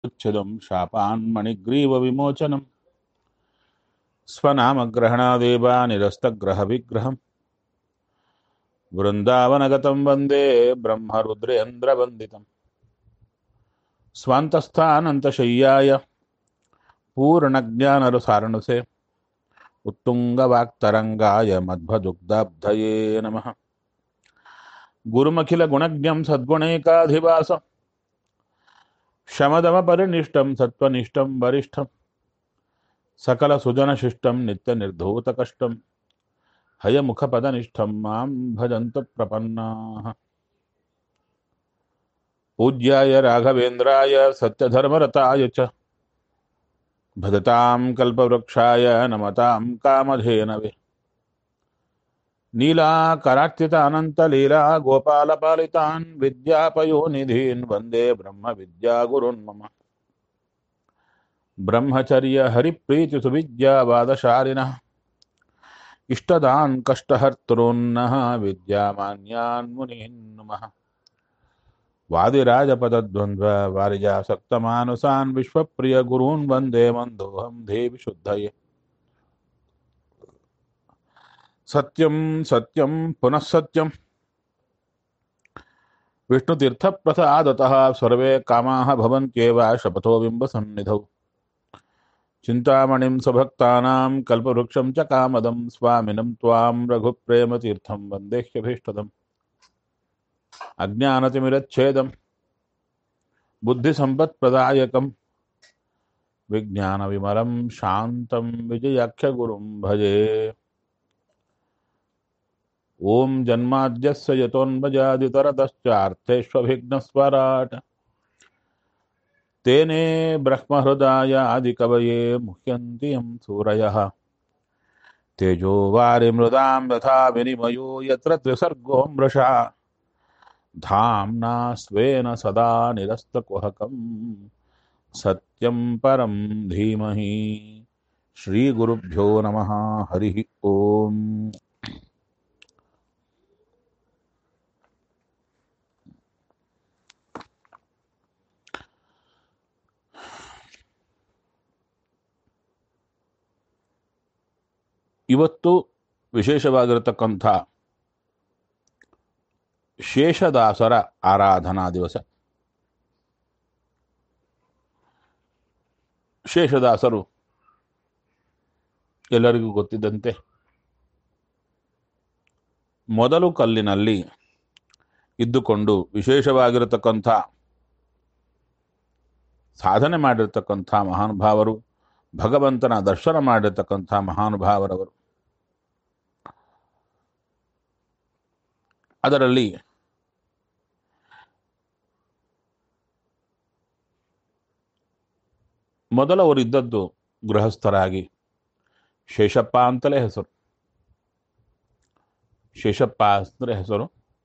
उच्छिदं शापान्मणिग्रीवविमोचनं स्वनामग्रहणादेव निरस्तग्रहविग्रहम् वृन्दावनगतं वन्दे ब्रह्मरुद्रेन्द्रवन्दितम् स्वान्तस्थानन्तशय्याय पूर्णज्ञानरसारणसे उत्तुङ्गवाक्तरङ्गाय मध्वदुग्धाब्धये नमः गुरुमखिलगुणज्ञं सद्गुणैकाधिवास शमदमपरिनिष्टं सत्त्वनिष्ठं वरिष्ठं सकलसुजनशिष्टं नित्यनिर्धूतकष्टं हयमुखपदनिष्ठं मां भजन्तु प्रपन्नाः पूज्याय राघवेन्द्राय सत्यधर्मरताय च भजतां कल्पवृक्षाय नमतां कामधेनवे नीलाकरार्चितानन्तलीला गोपालपालितान् विद्यापयोनिधीन् वन्दे ब्रह्मविद्यागुरुन् मम ब्रह्मचर्यहरिप्रीतिसुविद्यावादशालिनः इष्टदान् कष्टहर्तॄन्नः विद्यामान्यान् मुनीन् नुमः वादिराजपदद्वन्द्व वारिजासक्तमानुसान् विश्वप्रियगुरून् वन्दे मन्दोऽहं देवि शुद्धये सत्यं सत्यं पुनः सत्यं विष्णुतीर्थप्रसादतः सर्वे कामाः भवन्त्येव शपथो बिम्बसन्निधौ चिन्तामणिं स्वभक्तानां कल्पवृक्षं च कामदं स्वामिनं त्वां रघुप्रेमतीर्थं वन्देह्यभीष्टदम् अज्ञानतिमिरच्छेदं बुद्धिसम्पत्प्रदायकं विज्ञानविमलं शान्तं विजयाख्यगुरुं भजे ॐ जन्माद्यस्य यतोन्मजादितरतश्चार्थेष्वभिघ्नस्वराट् तेने ब्रह्महृदाय आदिकवये मुह्यन्ति यं सूरयः तेजो वारिमृदां यथा विनिमयो यत्र त्रिसर्गो मृषा धाम्ना स्वेन सदा निरस्तकुहकं सत्यं परं धीमहि श्रीगुरुभ्यो नमः हरिः ओम् ಇವತ್ತು ವಿಶೇಷವಾಗಿರತಕ್ಕಂಥ ಶೇಷದಾಸರ ಆರಾಧನಾ ದಿವಸ ಶೇಷದಾಸರು ಎಲ್ಲರಿಗೂ ಗೊತ್ತಿದ್ದಂತೆ ಮೊದಲು ಕಲ್ಲಿನಲ್ಲಿ ಇದ್ದುಕೊಂಡು ವಿಶೇಷವಾಗಿರತಕ್ಕಂಥ ಸಾಧನೆ ಮಾಡಿರ್ತಕ್ಕಂಥ ಮಹಾನುಭಾವರು ಭಗವಂತನ ದರ್ಶನ ಮಾಡಿರ್ತಕ್ಕಂಥ ಮಹಾನುಭಾವರವರು ಅದರಲ್ಲಿ ಮೊದಲವರು ಇದ್ದದ್ದು ಗೃಹಸ್ಥರಾಗಿ ಶೇಷಪ್ಪ ಅಂತಲೇ ಹೆಸರು ಶೇಷಪ್ಪ ಅಂದರೆ ಹೆಸರು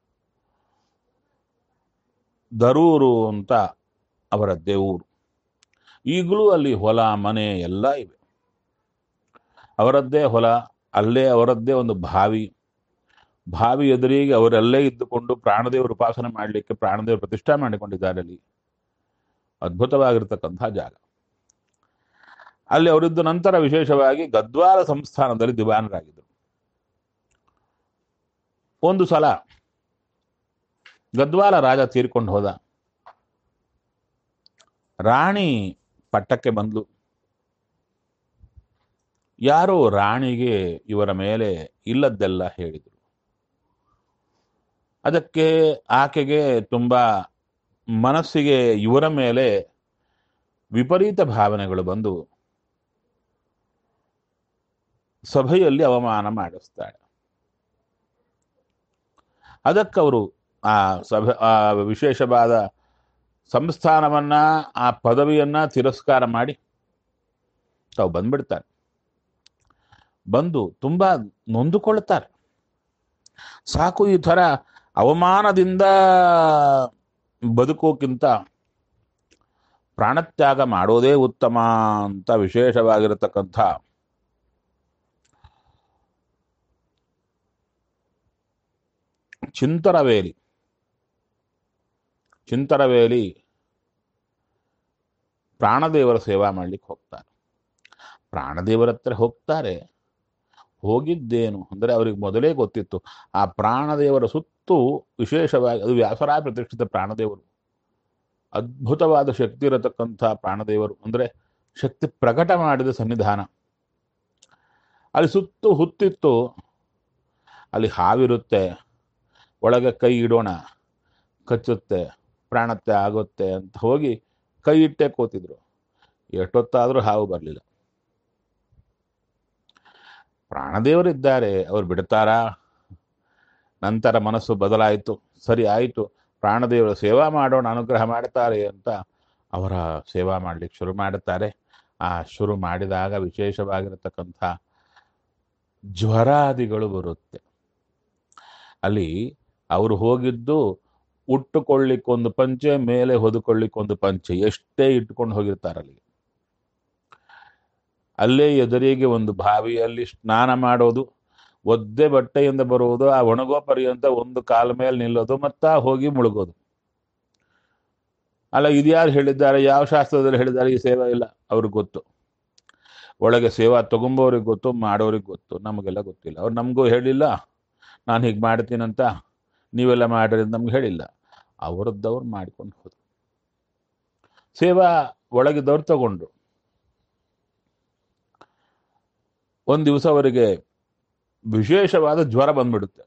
ದರೂರು ಅಂತ ಅವರದ್ದೇ ಊರು ಈಗಲೂ ಅಲ್ಲಿ ಹೊಲ ಮನೆ ಎಲ್ಲ ಇವೆ ಅವರದ್ದೇ ಹೊಲ ಅಲ್ಲೇ ಅವರದ್ದೇ ಒಂದು ಬಾವಿ ಬಾವಿ ಎದುರಿಗೆ ಅವರಲ್ಲೇ ಇದ್ದುಕೊಂಡು ಪ್ರಾಣದೇವರು ಉಪಾಸನೆ ಮಾಡಲಿಕ್ಕೆ ಪ್ರಾಣದೇವರು ಪ್ರತಿಷ್ಠೆ ಮಾಡಿಕೊಂಡಿದ್ದಾರೆ ಅಲ್ಲಿ ಅದ್ಭುತವಾಗಿರ್ತಕ್ಕಂಥ ಜಾಗ ಅಲ್ಲಿ ಅವರಿದ್ದ ನಂತರ ವಿಶೇಷವಾಗಿ ಗದ್ವಾಲ ಸಂಸ್ಥಾನದಲ್ಲಿ ದಿವಾನರಾಗಿದ್ದರು ಒಂದು ಸಲ ಗದ್ವಾಲ ರಾಜ ತೀರ್ಕೊಂಡು ಹೋದ ರಾಣಿ ಪಟ್ಟಕ್ಕೆ ಬಂದ್ಲು ಯಾರೋ ರಾಣಿಗೆ ಇವರ ಮೇಲೆ ಇಲ್ಲದ್ದೆಲ್ಲ ಹೇಳಿದರು ಅದಕ್ಕೆ ಆಕೆಗೆ ತುಂಬಾ ಮನಸ್ಸಿಗೆ ಇವರ ಮೇಲೆ ವಿಪರೀತ ಭಾವನೆಗಳು ಬಂದು ಸಭೆಯಲ್ಲಿ ಅವಮಾನ ಮಾಡಿಸ್ತಾಳೆ ಅದಕ್ಕವರು ಆ ಸಭೆ ಆ ವಿಶೇಷವಾದ ಸಂಸ್ಥಾನವನ್ನ ಆ ಪದವಿಯನ್ನ ತಿರಸ್ಕಾರ ಮಾಡಿ ತಾವು ಬಂದ್ಬಿಡ್ತಾರೆ ಬಂದು ತುಂಬಾ ನೊಂದುಕೊಳ್ತಾರೆ ಸಾಕು ಈ ಥರ ಅವಮಾನದಿಂದ ಬದುಕೋಕ್ಕಿಂತ ಪ್ರಾಣತ್ಯಾಗ ಮಾಡೋದೇ ಉತ್ತಮ ಅಂತ ವಿಶೇಷವಾಗಿರತಕ್ಕಂಥ ಚಿಂತರವೇಲಿ ಚಿಂತರವೇಲಿ ಪ್ರಾಣದೇವರ ಸೇವಾ ಮಾಡ್ಲಿಕ್ಕೆ ಹೋಗ್ತಾರೆ ಪ್ರಾಣದೇವರ ಹತ್ರ ಹೋಗ್ತಾರೆ ಹೋಗಿದ್ದೇನು ಅಂದರೆ ಅವರಿಗೆ ಮೊದಲೇ ಗೊತ್ತಿತ್ತು ಆ ಪ್ರಾಣದೇವರ ಸುತ್ತು ವಿಶೇಷವಾಗಿ ಅದು ವ್ಯಾಸರಾಯ ಪ್ರತಿಷ್ಠಿತ ಪ್ರಾಣದೇವರು ಅದ್ಭುತವಾದ ಶಕ್ತಿ ಇರತಕ್ಕಂಥ ಪ್ರಾಣದೇವರು ಅಂದರೆ ಶಕ್ತಿ ಪ್ರಕಟ ಮಾಡಿದ ಸನ್ನಿಧಾನ ಅಲ್ಲಿ ಸುತ್ತು ಹುತ್ತಿತ್ತು ಅಲ್ಲಿ ಹಾವಿರುತ್ತೆ ಒಳಗೆ ಕೈ ಇಡೋಣ ಕಚ್ಚುತ್ತೆ ಪ್ರಾಣತ್ತೆ ಆಗುತ್ತೆ ಅಂತ ಹೋಗಿ ಕೈ ಇಟ್ಟೆ ಕೂತಿದ್ರು ಎಷ್ಟೊತ್ತಾದರೂ ಹಾವು ಬರಲಿಲ್ಲ ಪ್ರಾಣದೇವರಿದ್ದಾರೆ ಅವ್ರು ಬಿಡ್ತಾರಾ ನಂತರ ಮನಸ್ಸು ಬದಲಾಯಿತು ಸರಿ ಆಯಿತು ಪ್ರಾಣದೇವರ ಸೇವಾ ಮಾಡೋಣ ಅನುಗ್ರಹ ಮಾಡ್ತಾರೆ ಅಂತ ಅವರ ಸೇವಾ ಮಾಡ್ಲಿಕ್ಕೆ ಶುರು ಮಾಡುತ್ತಾರೆ ಆ ಶುರು ಮಾಡಿದಾಗ ವಿಶೇಷವಾಗಿರತಕ್ಕಂಥ ಜ್ವರಾದಿಗಳು ಬರುತ್ತೆ ಅಲ್ಲಿ ಅವರು ಹೋಗಿದ್ದು ಉಟ್ಟುಕೊಳ್ಳಿಕ್ಕೊಂದು ಪಂಚೆ ಮೇಲೆ ಹೊದುಕೊಳ್ಳಿಕ್ಕೊಂದು ಪಂಚೆ ಎಷ್ಟೇ ಇಟ್ಕೊಂಡು ಹೋಗಿರ್ತಾರೆ ಅಲ್ಲಿ ಅಲ್ಲೇ ಎದುರಿಗೆ ಒಂದು ಬಾವಿಯಲ್ಲಿ ಸ್ನಾನ ಮಾಡೋದು ಒದ್ದೆ ಬಟ್ಟೆಯಿಂದ ಬರುವುದು ಆ ಒಣಗೋ ಪರ್ಯಂತ ಒಂದು ಕಾಲ ಮೇಲೆ ನಿಲ್ಲೋದು ಮತ್ತ ಹೋಗಿ ಮುಳುಗೋದು ಅಲ್ಲ ಇದ್ಯಾರು ಹೇಳಿದ್ದಾರೆ ಯಾವ ಶಾಸ್ತ್ರದಲ್ಲಿ ಹೇಳಿದ್ದಾರೆ ಈ ಸೇವಾ ಇಲ್ಲ ಅವ್ರಿಗೆ ಗೊತ್ತು ಒಳಗೆ ಸೇವಾ ತಗೊಂಬೋರಿಗೆ ಗೊತ್ತು ಮಾಡೋರಿಗೆ ಗೊತ್ತು ನಮಗೆಲ್ಲ ಗೊತ್ತಿಲ್ಲ ಅವ್ರು ನಮಗೂ ಹೇಳಿಲ್ಲ ನಾನು ಹೀಗೆ ಮಾಡ್ತೀನಂತ ನೀವೆಲ್ಲ ಮಾಡ್ರಿ ಅಂತ ನಮ್ಗೆ ಹೇಳಿಲ್ಲ ಅವರದ್ದವ್ರು ಮಾಡ್ಕೊಂಡು ಹೋದ್ರು ಸೇವಾ ಒಳಗಿದ್ದವ್ರು ತಗೊಂಡ್ರು ಒಂದು ದಿವಸ ಅವರಿಗೆ ವಿಶೇಷವಾದ ಜ್ವರ ಬಂದ್ಬಿಡುತ್ತೆ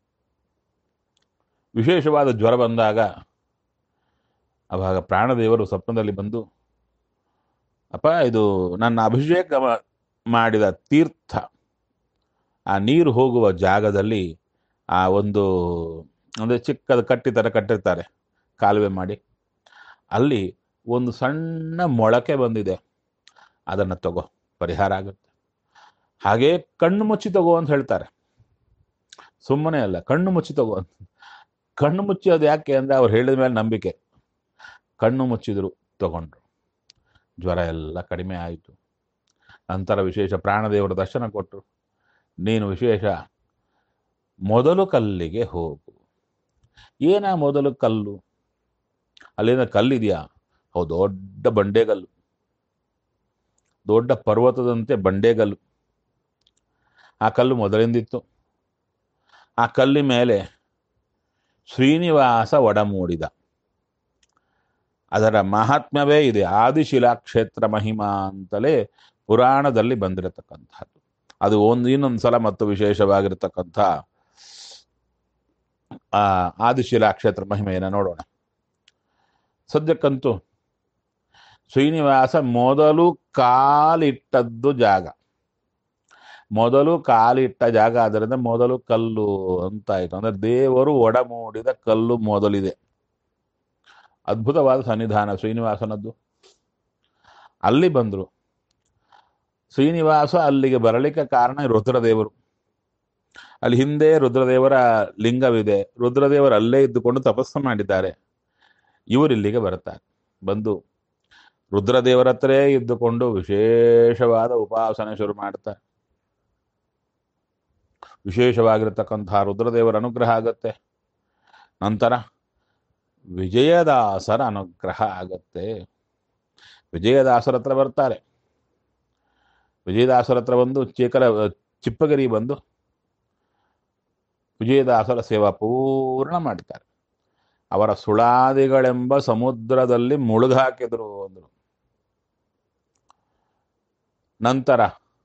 ವಿಶೇಷವಾದ ಜ್ವರ ಬಂದಾಗ ಅವಾಗ ಪ್ರಾಣದೇವರು ಸ್ವಪ್ನದಲ್ಲಿ ಬಂದು ಅಪ್ಪ ಇದು ನನ್ನ ಅಭಿಷೇಕ ಮಾ- ಮಾಡಿದ ತೀರ್ಥ ಆ ನೀರು ಹೋಗುವ ಜಾಗದಲ್ಲಿ ಆ ಒಂದು ಅಂದರೆ ಚಿಕ್ಕದ ಕಟ್ಟಿ ಥರ ಕಟ್ಟಿರ್ತಾರೆ ಕಾಲುವೆ ಮಾಡಿ ಅಲ್ಲಿ ಒಂದು ಸಣ್ಣ ಮೊಳಕೆ ಬಂದಿದೆ ಅದನ್ನು ತಗೋ ಪರಿಹಾರ ಆಗುತ್ತೆ ಹಾಗೇ ಕಣ್ಣು ಮುಚ್ಚಿ ತಗೋ ಅಂತ ಹೇಳ್ತಾರೆ ಸುಮ್ಮನೆ ಅಲ್ಲ ಕಣ್ಣು ಮುಚ್ಚಿ ತಗೋ ಅಂತ ಕಣ್ಣು ಮುಚ್ಚಿ ಅದು ಯಾಕೆ ಅಂದರೆ ಅವ್ರು ಹೇಳಿದ ಮೇಲೆ ನಂಬಿಕೆ ಕಣ್ಣು ಮುಚ್ಚಿದ್ರು ತಗೊಂಡ್ರು ಜ್ವರ ಎಲ್ಲ ಕಡಿಮೆ ಆಯಿತು ನಂತರ ವಿಶೇಷ ಪ್ರಾಣದೇವರ ದರ್ಶನ ಕೊಟ್ಟರು ನೀನು ವಿಶೇಷ ಮೊದಲು ಕಲ್ಲಿಗೆ ಹೋಗು ಏನ ಮೊದಲು ಕಲ್ಲು ಅಲ್ಲೇನ ಕಲ್ಲಿದೆಯಾ ಹೌದು ದೊಡ್ಡ ಬಂಡೆಗಲ್ಲು ದೊಡ್ಡ ಪರ್ವತದಂತೆ ಬಂಡೆಗಲ್ಲು ಆ ಕಲ್ಲು ಮೊದಲಿಂದಿತ್ತು ಆ ಕಲ್ಲಿ ಮೇಲೆ ಶ್ರೀನಿವಾಸ ಒಡಮೂಡಿದ ಅದರ ಮಹಾತ್ಮ್ಯವೇ ಇದೆ ಆದಿಶಿಲಾ ಕ್ಷೇತ್ರ ಮಹಿಮಾ ಅಂತಲೇ ಪುರಾಣದಲ್ಲಿ ಬಂದಿರತಕ್ಕಂಥದ್ದು ಅದು ಒಂದು ಇನ್ನೊಂದು ಸಲ ಮತ್ತು ವಿಶೇಷವಾಗಿರತಕ್ಕಂಥ ಆ ಆದಿಶಿಲಾ ಕ್ಷೇತ್ರ ಮಹಿಮೆಯನ್ನು ನೋಡೋಣ ಸದ್ಯಕ್ಕಂತೂ ಶ್ರೀನಿವಾಸ ಮೊದಲು ಕಾಲಿಟ್ಟದ್ದು ಜಾಗ ಮೊದಲು ಕಾಲಿಟ್ಟ ಜಾಗ ಆದ್ದರಿಂದ ಮೊದಲು ಕಲ್ಲು ಅಂತ ಆಯ್ತು ಅಂದ್ರೆ ದೇವರು ಒಡಮೂಡಿದ ಕಲ್ಲು ಮೊದಲಿದೆ ಅದ್ಭುತವಾದ ಸನ್ನಿಧಾನ ಶ್ರೀನಿವಾಸನದ್ದು ಅಲ್ಲಿ ಬಂದರು ಶ್ರೀನಿವಾಸ ಅಲ್ಲಿಗೆ ಬರಲಿಕ್ಕೆ ಕಾರಣ ರುದ್ರದೇವರು ಅಲ್ಲಿ ಹಿಂದೆ ರುದ್ರದೇವರ ಲಿಂಗವಿದೆ ರುದ್ರದೇವರು ಅಲ್ಲೇ ಇದ್ದುಕೊಂಡು ತಪಸ್ಸು ಮಾಡಿದ್ದಾರೆ ಇವರು ಇಲ್ಲಿಗೆ ಬರ್ತಾರೆ ಬಂದು ರುದ್ರದೇವರ ಹತ್ರೇ ಇದ್ದುಕೊಂಡು ವಿಶೇಷವಾದ ಉಪಾಸನೆ ಶುರು ಮಾಡ್ತಾರೆ ವಿಶೇಷವಾಗಿರತಕ್ಕಂತಹ ರುದ್ರದೇವರ ಅನುಗ್ರಹ ಆಗತ್ತೆ ನಂತರ ವಿಜಯದಾಸರ ಅನುಗ್ರಹ ಆಗತ್ತೆ ವಿಜಯದಾಸರ ಹತ್ರ ಬರ್ತಾರೆ ವಿಜಯದಾಸರ ಹತ್ರ ಬಂದು ಚೇಕಲ ಚಿಪ್ಪಗಿರಿ ಬಂದು ವಿಜಯದಾಸರ ಸೇವಾ ಪೂರ್ಣ ಮಾಡ್ತಾರೆ ಅವರ ಸುಳಾದಿಗಳೆಂಬ ಸಮುದ್ರದಲ್ಲಿ ಮುಳುಗಾಕಿದ್ರು ಅಂದರು ನಂತರ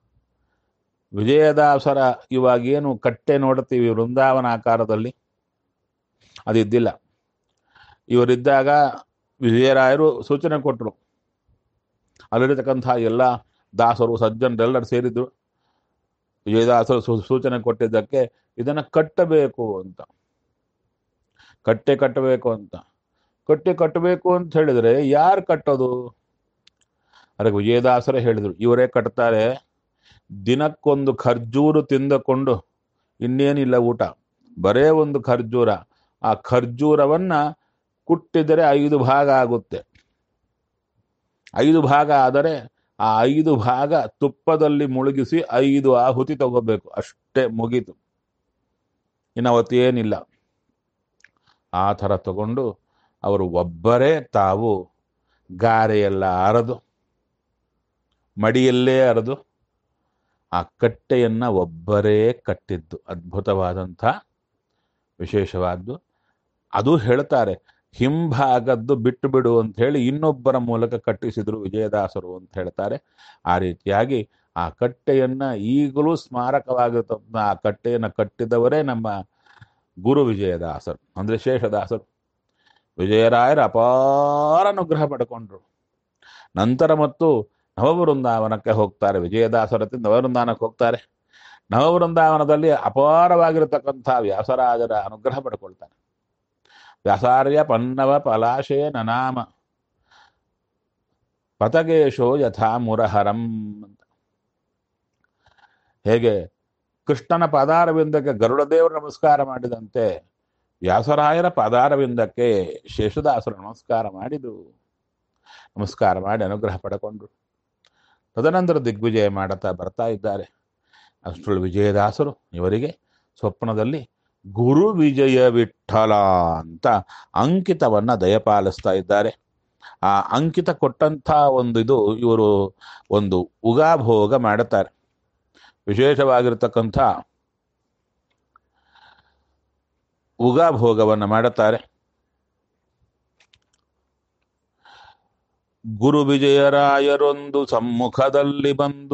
ವಿಜಯದಾಸರ ಇವಾಗೇನು ಕಟ್ಟೆ ನೋಡ್ತೀವಿ ವೃಂದಾವನ ಆಕಾರದಲ್ಲಿ ಅದಿದ್ದಿಲ್ಲ ಇವರಿದ್ದಾಗ ವಿಜಯರಾಯರು ಸೂಚನೆ ಕೊಟ್ಟರು ಅಲ್ಲಿರತಕ್ಕಂಥ ಎಲ್ಲ ದಾಸರು ಸಜ್ಜನರೆಲ್ಲರೂ ಸೇರಿದ್ರು ವಿಜಯದಾಸರು ಸೂ- ಸೂಚನೆ ಕೊಟ್ಟಿದ್ದಕ್ಕೆ ಇದನ್ನು ಕಟ್ಟಬೇಕು ಅಂತ ಕಟ್ಟೆ ಕಟ್ಟಬೇಕು ಅಂತ ಕಟ್ಟೆ ಕಟ್ಟಬೇಕು ಅಂತ ಹೇಳಿದ್ರೆ ಯಾರು ಕಟ್ಟೋದು ಅದಕ್ಕೆ ವಿಜಯದಾಸರೇ ಹೇಳಿದರು ಇವರೇ ಕಟ್ತಾರೆ ದಿನಕ್ಕೊಂದು ಖರ್ಜೂರು ತಿಂದುಕೊಂಡು ಇನ್ನೇನಿಲ್ಲ ಊಟ ಬರೇ ಒಂದು ಖರ್ಜೂರ ಆ ಖರ್ಜೂರವನ್ನ ಕುಟ್ಟಿದರೆ ಐದು ಭಾಗ ಆಗುತ್ತೆ ಐದು ಭಾಗ ಆದರೆ ಆ ಐದು ಭಾಗ ತುಪ್ಪದಲ್ಲಿ ಮುಳುಗಿಸಿ ಐದು ಆಹುತಿ ತಗೋಬೇಕು ಅಷ್ಟೇ ಮುಗೀತು ಇನ್ನು ಅವತ್ತೇನಿಲ್ಲ ಆ ಥರ ತಗೊಂಡು ಅವರು ಒಬ್ಬರೇ ತಾವು ಗಾರೆಯೆಲ್ಲ ಅರದು ಮಡಿಯಲ್ಲೇ ಅರದು ಆ ಕಟ್ಟೆಯನ್ನ ಒಬ್ಬರೇ ಕಟ್ಟಿದ್ದು ಅದ್ಭುತವಾದಂಥ ವಿಶೇಷವಾದ್ದು ಅದು ಹೇಳ್ತಾರೆ ಹಿಂಭಾಗದ್ದು ಬಿಟ್ಟು ಬಿಡು ಅಂತ ಹೇಳಿ ಇನ್ನೊಬ್ಬರ ಮೂಲಕ ಕಟ್ಟಿಸಿದ್ರು ವಿಜಯದಾಸರು ಅಂತ ಹೇಳ್ತಾರೆ ಆ ರೀತಿಯಾಗಿ ಆ ಕಟ್ಟೆಯನ್ನ ಈಗಲೂ ಸ್ಮಾರಕವಾಗಿರ್ತಕ್ಕಂಥ ಆ ಕಟ್ಟೆಯನ್ನು ಕಟ್ಟಿದವರೇ ನಮ್ಮ ಗುರು ವಿಜಯದಾಸರು ಅಂದ್ರೆ ಶೇಷದಾಸರು ವಿಜಯರಾಯರ ಅಪಾರ ಅನುಗ್ರಹ ಪಡ್ಕೊಂಡ್ರು ನಂತರ ಮತ್ತು ನವವೃಂದಾವನಕ್ಕೆ ಹೋಗ್ತಾರೆ ವಿಜಯದಾಸರತಿ ನವವೃಂದಾವನಕ್ಕೆ ಹೋಗ್ತಾರೆ ನವವೃಂದಾವನದಲ್ಲಿ ಅಪಾರವಾಗಿರತಕ್ಕಂಥ ವ್ಯಾಸರಾಜರ ಅನುಗ್ರಹ ಪಡ್ಕೊಳ್ತಾರೆ ವ್ಯಾಸಾರ್ಯ ಪನ್ನವ ಪಲಾಶೇ ನನಾಮ ಪತಗೇಶೋ ಯಥಾ ಮುರಹರಂ ಅಂತ ಹೇಗೆ ಕೃಷ್ಣನ ಪಾದಾರವಿಂದಕ್ಕೆ ಗರುಡದೇವರು ನಮಸ್ಕಾರ ಮಾಡಿದಂತೆ ವ್ಯಾಸರಾಯರ ಪಾದಾರವಿಂದಕ್ಕೆ ಶೇಷದಾಸರು ನಮಸ್ಕಾರ ಮಾಡಿದರು ನಮಸ್ಕಾರ ಮಾಡಿ ಅನುಗ್ರಹ ಪಡ್ಕೊಂಡ್ರು ತದನಂತರ ದಿಗ್ವಿಜಯ ಮಾಡುತ್ತಾ ಬರ್ತಾ ಇದ್ದಾರೆ ಅಷ್ಟರಲ್ಲಿ ವಿಜಯದಾಸರು ಇವರಿಗೆ ಸ್ವಪ್ನದಲ್ಲಿ ಗುರು ವಿಜಯ ವಿಠಲ ಅಂತ ಅಂಕಿತವನ್ನ ದಯಪಾಲಿಸ್ತಾ ಇದ್ದಾರೆ ಆ ಅಂಕಿತ ಕೊಟ್ಟಂಥ ಒಂದು ಇದು ಇವರು ಒಂದು ಉಗಾಭೋಗ ಮಾಡುತ್ತಾರೆ ವಿಶೇಷವಾಗಿರ್ತಕ್ಕಂಥ ಉಗಾಭೋಗವನ್ನು ಮಾಡುತ್ತಾರೆ ಗುರು ವಿಜಯರಾಯರೊಂದು ಸಮ್ಮುಖದಲ್ಲಿ ಬಂದು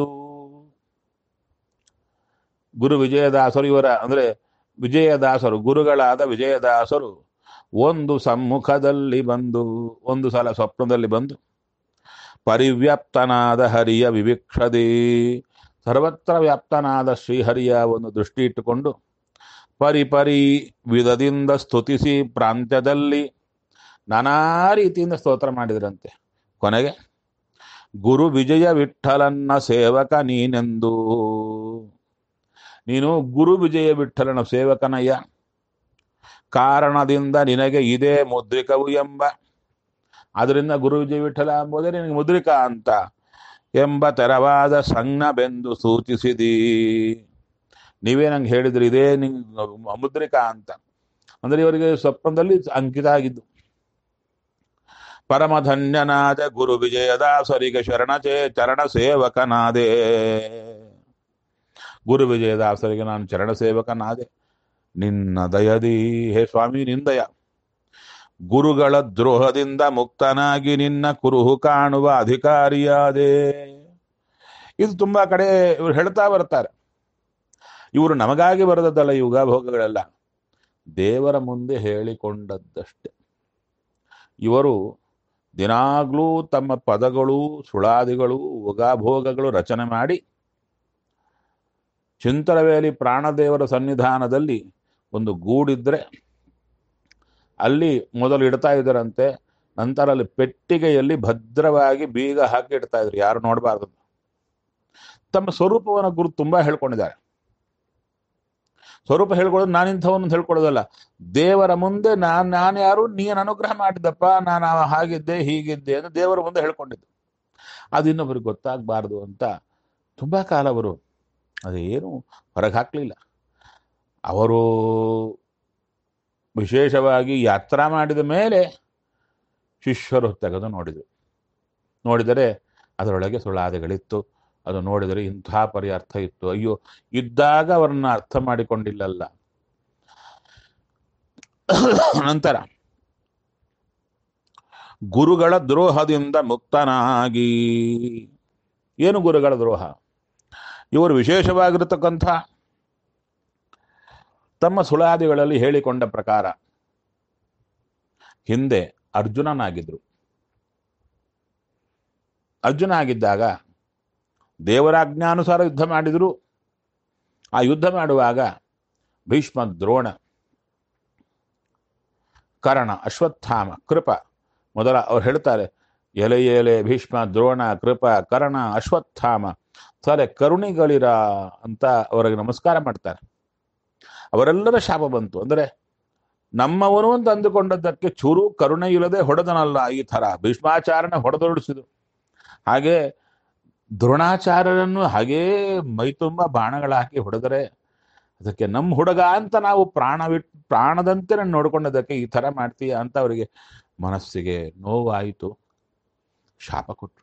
ಗುರು ವಿಜಯದಾಸರು ಇವರ ಅಂದ್ರೆ ವಿಜಯದಾಸರು ಗುರುಗಳಾದ ವಿಜಯದಾಸರು ಒಂದು ಸಮ್ಮುಖದಲ್ಲಿ ಬಂದು ಒಂದು ಸಲ ಸ್ವಪ್ನದಲ್ಲಿ ಬಂದು ಪರಿವ್ಯಾಪ್ತನಾದ ಹರಿಯ ವಿವಿಕ್ಷದಿ ಸರ್ವತ್ರ ವ್ಯಾಪ್ತನಾದ ಶ್ರೀಹರಿಯ ಒಂದು ದೃಷ್ಟಿ ಇಟ್ಟುಕೊಂಡು ಪರಿ ಪರಿ ವಿಧದಿಂದ ಸ್ತುತಿಸಿ ಪ್ರಾಂತ್ಯದಲ್ಲಿ ನಾನಾ ರೀತಿಯಿಂದ ಸ್ತೋತ್ರ ಮಾಡಿದ್ರಂತೆ ಕೊನೆಗೆ ಗುರು ವಿಜಯ ವಿಠಲನ್ನ ಸೇವಕ ನೀನೆಂದು ನೀನು ಗುರು ವಿಜಯ ವಿಠಲನ ಸೇವಕನಯ್ಯ ಕಾರಣದಿಂದ ನಿನಗೆ ಇದೇ ಮುದ್ರಿಕವು ಎಂಬ ಅದರಿಂದ ಗುರು ವಿಜಯ ವಿಠಲ ಎಂಬುದೇ ನಿನಗೆ ಮುದ್ರಿಕಾ ಅಂತ ಎಂಬ ತೆರವಾದ ಸಂಜ್ಞ ಬೆಂದು ಸೂಚಿಸಿದಿ ನೀವೇ ನಂಗೆ ಹೇಳಿದ್ರಿ ಇದೇ ನಿಂಗೆ ಮುದ್ರಿಕಾ ಅಂತ ಅಂದ್ರೆ ಇವರಿಗೆ ಸ್ವಪ್ನದಲ್ಲಿ ಅಂಕಿತ ಆಗಿದ್ದು ಪರಮಧನ್ಯನಾದ ಗುರು ವಿಜಯದಾಸರಿಗೆ ಶರಣಚೇ ಚರಣ ಸೇವಕನಾದೆ ಗುರು ವಿಜಯದಾಸರಿಗೆ ನಾನು ಚರಣ ಸೇವಕನಾದೆ ನಿನ್ನ ದಯದಿ ಹೇ ಸ್ವಾಮಿ ನಿಂದಯ ಗುರುಗಳ ದ್ರೋಹದಿಂದ ಮುಕ್ತನಾಗಿ ನಿನ್ನ ಕುರುಹು ಕಾಣುವ ಅಧಿಕಾರಿಯಾದೆ ಇದು ತುಂಬಾ ಕಡೆ ಇವರು ಹೇಳ್ತಾ ಬರ್ತಾರೆ ಇವರು ನಮಗಾಗಿ ಬರೆದದ್ದಲ್ಲ ಈ ಯುಗಾಭೋಗಗಳೆಲ್ಲ ದೇವರ ಮುಂದೆ ಹೇಳಿಕೊಂಡದ್ದಷ್ಟೆ ಇವರು ದಿನಾಗ್ಲೂ ತಮ್ಮ ಪದಗಳು ಸುಳಾದಿಗಳು ಉಗಾಭೋಗಗಳು ರಚನೆ ಮಾಡಿ ಚಿಂತರವೇಲಿ ಪ್ರಾಣದೇವರ ಸನ್ನಿಧಾನದಲ್ಲಿ ಒಂದು ಗೂಡಿದ್ರೆ ಅಲ್ಲಿ ಮೊದಲು ಇಡ್ತಾ ಇದ್ದರಂತೆ ನಂತರ ಅಲ್ಲಿ ಪೆಟ್ಟಿಗೆಯಲ್ಲಿ ಭದ್ರವಾಗಿ ಬೀಗ ಹಾಕಿ ಇಡ್ತಾ ಇದ್ರು ಯಾರು ನೋಡಬಾರ್ದು ತಮ್ಮ ಸ್ವರೂಪವನ್ನ ಗುರು ತುಂಬಾ ಹೇಳ್ಕೊಂಡಿದ್ದಾರೆ ಸ್ವರೂಪ ಹೇಳ್ಕೊಳ್ಳೋದು ನಾನಿಂಥವನು ಅಂತ ಹೇಳ್ಕೊಳ್ಳೋದಲ್ಲ ದೇವರ ಮುಂದೆ ನಾನ್ ನಾನು ಯಾರು ನೀನು ಅನುಗ್ರಹ ಮಾಡಿದ್ದಪ್ಪ ನಾನು ಹಾಗಿದ್ದೆ ಹೀಗಿದ್ದೆ ಅಂತ ದೇವರ ಮುಂದೆ ಹೇಳ್ಕೊಂಡಿದ್ದು ಅದು ಇನ್ನೊಬ್ಬರಿಗೆ ಗೊತ್ತಾಗಬಾರ್ದು ಅಂತ ತುಂಬಾ ಕಾಲ ಅವರು ಅದೇನು ಹೊರಗೆ ಹಾಕ್ಲಿಲ್ಲ ಅವರು ವಿಶೇಷವಾಗಿ ಯಾತ್ರಾ ಮಾಡಿದ ಮೇಲೆ ಶಿಷ್ಯರು ತೆಗೆದು ನೋಡಿದರು ನೋಡಿದರೆ ಅದರೊಳಗೆ ಸುಳಾದಿಗಳಿತ್ತು ಅದು ನೋಡಿದರೆ ಇಂಥ ಪರಿ ಅರ್ಥ ಇತ್ತು ಅಯ್ಯೋ ಇದ್ದಾಗ ಅವರನ್ನ ಅರ್ಥ ಮಾಡಿಕೊಂಡಿಲ್ಲಲ್ಲ ನಂತರ ಗುರುಗಳ ದ್ರೋಹದಿಂದ ಮುಕ್ತನಾಗಿ ಏನು ಗುರುಗಳ ದ್ರೋಹ ಇವರು ವಿಶೇಷವಾಗಿರತಕ್ಕಂಥ ತಮ್ಮ ಸುಳಾದಿಗಳಲ್ಲಿ ಹೇಳಿಕೊಂಡ ಪ್ರಕಾರ ಹಿಂದೆ ಅರ್ಜುನನಾಗಿದ್ರು ಅರ್ಜುನ ಆಗಿದ್ದಾಗ ದೇವರಾಜ್ಞಾನುಸಾರ ಯುದ್ಧ ಮಾಡಿದ್ರು ಆ ಯುದ್ಧ ಮಾಡುವಾಗ ಭೀಷ್ಮ ದ್ರೋಣ ಕರ್ಣ ಅಶ್ವತ್ಥಾಮ ಕೃಪ ಮೊದಲ ಅವ್ರು ಹೇಳ್ತಾರೆ ಎಲೆ ಎಲೆ ಭೀಷ್ಮ ದ್ರೋಣ ಕೃಪ ಕರ್ಣ ಅಶ್ವತ್ಥಾಮ ಸರಿ ಕರುಣಿಗಳಿರ ಅಂತ ಅವರಿಗೆ ನಮಸ್ಕಾರ ಮಾಡ್ತಾರೆ ಅವರೆಲ್ಲರ ಶಾಪ ಬಂತು ಅಂದರೆ ನಮ್ಮವನು ಅಂತ ಅಂದುಕೊಂಡದ್ದಕ್ಕೆ ಚೂರು ಕರುಣೆ ಇಲ್ಲದೆ ಹೊಡೆದನಲ್ಲ ಈ ತರ ಭೀಷ್ಮಾಚಾರನ ಹೊಡೆದೊಡಿಸಿದು ಹಾಗೆ ದ್ರೋಣಾಚಾರ್ಯರನ್ನು ಹಾಗೇ ಮೈತುಂಬ ಬಾಣಗಳ ಹಾಕಿ ಹೊಡೆದರೆ ಅದಕ್ಕೆ ನಮ್ಮ ಹುಡುಗ ಅಂತ ನಾವು ಪ್ರಾಣ ಬಿಟ್ಟು ಪ್ರಾಣದಂತೆ ನಾನು ನೋಡ್ಕೊಂಡದಕ್ಕೆ ಈ ಥರ ಮಾಡ್ತೀಯ ಅಂತ ಅವರಿಗೆ ಮನಸ್ಸಿಗೆ ನೋವಾಯಿತು ಶಾಪ ಕೊಟ್ರು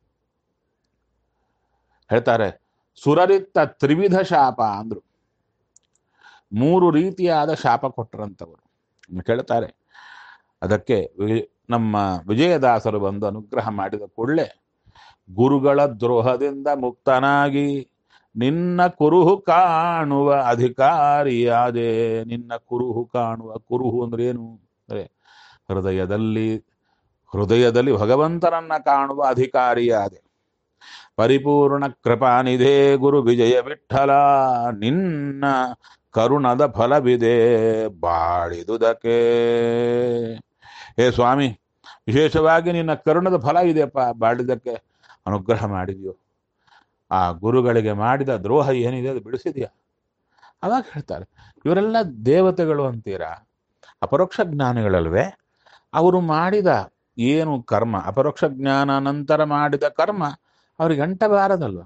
ಹೇಳ್ತಾರೆ ಸುರರಿತ್ತ ತ್ರಿವಿಧ ಶಾಪ ಅಂದ್ರು ಮೂರು ರೀತಿಯಾದ ಶಾಪ ಕೊಟ್ಟರಂತವರು ಕೇಳ್ತಾರೆ ಅದಕ್ಕೆ ವಿ- ನಮ್ಮ ವಿಜಯದಾಸರು ಬಂದು ಅನುಗ್ರಹ ಮಾಡಿದ ಕೂಡಲೇ ಗುರುಗಳ ದ್ರೋಹದಿಂದ ಮುಕ್ತನಾಗಿ ನಿನ್ನ ಕುರುಹು ಕಾಣುವ ಅಧಿಕಾರಿಯಾದೆ ನಿನ್ನ ಕುರುಹು ಕಾಣುವ ಕುರುಹು ಅಂದ್ರೆ ಏನು ಅಂದ್ರೆ ಹೃದಯದಲ್ಲಿ ಹೃದಯದಲ್ಲಿ ಭಗವಂತನನ್ನ ಕಾಣುವ ಅಧಿಕಾರಿಯಾದೆ ಪರಿಪೂರ್ಣ ಕೃಪಾನಿಧೆ ಗುರು ವಿಜಯ ವಿಠಲ ನಿನ್ನ ಕರುಣದ ಫಲವಿದೆ ಬಾಳಿದುದಕ್ಕೆ ಹೇ ಸ್ವಾಮಿ ವಿಶೇಷವಾಗಿ ನಿನ್ನ ಕರುಣದ ಫಲ ಇದೆಯಪ್ಪ ಬಾಳಿದಕ್ಕೆ ಅನುಗ್ರಹ ಮಾಡಿದೆಯೋ ಆ ಗುರುಗಳಿಗೆ ಮಾಡಿದ ದ್ರೋಹ ಏನಿದೆ ಅದು ಬಿಡಿಸಿದೆಯಾ ಅವಾಗ ಹೇಳ್ತಾರೆ ಇವರೆಲ್ಲ ದೇವತೆಗಳು ಅಂತೀರಾ ಅಪರೋಕ್ಷ ಜ್ಞಾನಿಗಳಲ್ವೇ ಅವರು ಮಾಡಿದ ಏನು ಕರ್ಮ ಅಪರೋಕ್ಷ ಜ್ಞಾನ ನಂತರ ಮಾಡಿದ ಕರ್ಮ ಅವ್ರಿಗೆ ಅಂಟಬಾರದಲ್ವ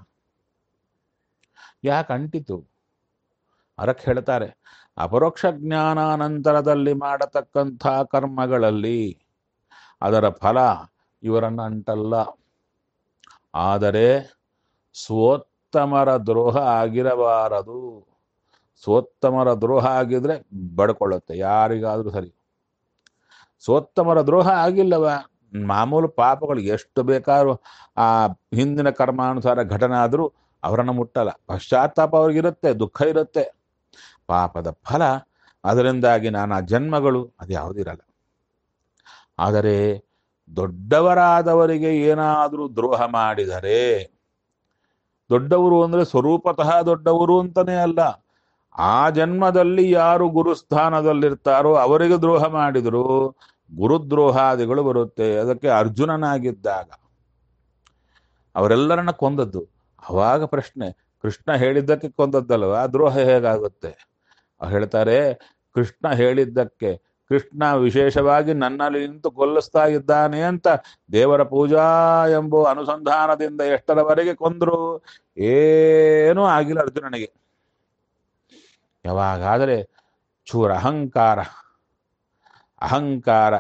ಯಾಕೆ ಅಂಟಿತು ಅದಕ್ಕೆ ಹೇಳ್ತಾರೆ ಅಪರೋಕ್ಷ ಜ್ಞಾನ ನಂತರದಲ್ಲಿ ಮಾಡತಕ್ಕಂಥ ಕರ್ಮಗಳಲ್ಲಿ ಅದರ ಫಲ ಇವರನ್ನು ಅಂಟಲ್ಲ ಆದರೆ ಸ್ವೋತ್ತಮರ ದ್ರೋಹ ಆಗಿರಬಾರದು ಸ್ವೋತ್ತಮರ ದ್ರೋಹ ಆಗಿದ್ರೆ ಬಡ್ಕೊಳ್ಳುತ್ತೆ ಯಾರಿಗಾದ್ರೂ ಸರಿ ಸ್ವೋತ್ತಮರ ದ್ರೋಹ ಆಗಿಲ್ಲವ ಮಾಮೂಲು ಪಾಪಗಳು ಎಷ್ಟು ಬೇಕಾದ್ರೂ ಆ ಹಿಂದಿನ ಕರ್ಮಾನುಸಾರ ಘಟನೆ ಆದರೂ ಅವರನ್ನು ಮುಟ್ಟಲ್ಲ ಪಶ್ಚಾತ್ತಾಪ ಅವ್ರಿಗಿರುತ್ತೆ ದುಃಖ ಇರುತ್ತೆ ಪಾಪದ ಫಲ ಅದರಿಂದಾಗಿ ನಾನಾ ಜನ್ಮಗಳು ಅದು ಯಾವುದಿರಲ್ಲ ಆದರೆ ದೊಡ್ಡವರಾದವರಿಗೆ ಏನಾದರೂ ದ್ರೋಹ ಮಾಡಿದರೆ ದೊಡ್ಡವರು ಅಂದ್ರೆ ಸ್ವರೂಪತಃ ದೊಡ್ಡವರು ಅಂತಾನೆ ಅಲ್ಲ ಆ ಜನ್ಮದಲ್ಲಿ ಯಾರು ಗುರುಸ್ಥಾನದಲ್ಲಿರ್ತಾರೋ ಅವರಿಗೆ ದ್ರೋಹ ಮಾಡಿದ್ರು ಗುರುದ್ರೋಹಾದಿಗಳು ಬರುತ್ತೆ ಅದಕ್ಕೆ ಅರ್ಜುನನಾಗಿದ್ದಾಗ ಅವರೆಲ್ಲರನ್ನ ಕೊಂದದ್ದು ಅವಾಗ ಪ್ರಶ್ನೆ ಕೃಷ್ಣ ಹೇಳಿದ್ದಕ್ಕೆ ಕೊಂದದ್ದಲ್ವ ದ್ರೋಹ ಹೇಗಾಗುತ್ತೆ ಅವ್ರು ಹೇಳ್ತಾರೆ ಕೃಷ್ಣ ಹೇಳಿದ್ದಕ್ಕೆ ಕೃಷ್ಣ ವಿಶೇಷವಾಗಿ ನನ್ನಲ್ಲಿ ನಿಂತು ಕೊಲ್ಲಿಸ್ತಾ ಇದ್ದಾನೆ ಅಂತ ದೇವರ ಪೂಜಾ ಎಂಬ ಅನುಸಂಧಾನದಿಂದ ಎಷ್ಟರವರೆಗೆ ಕೊಂದ್ರು ಏನೂ ಆಗಿಲ್ಲ ಅರ್ಜುನನಿಗೆ ಯಾವಾಗಾದರೆ ಚೂರ ಅಹಂಕಾರ ಅಹಂಕಾರ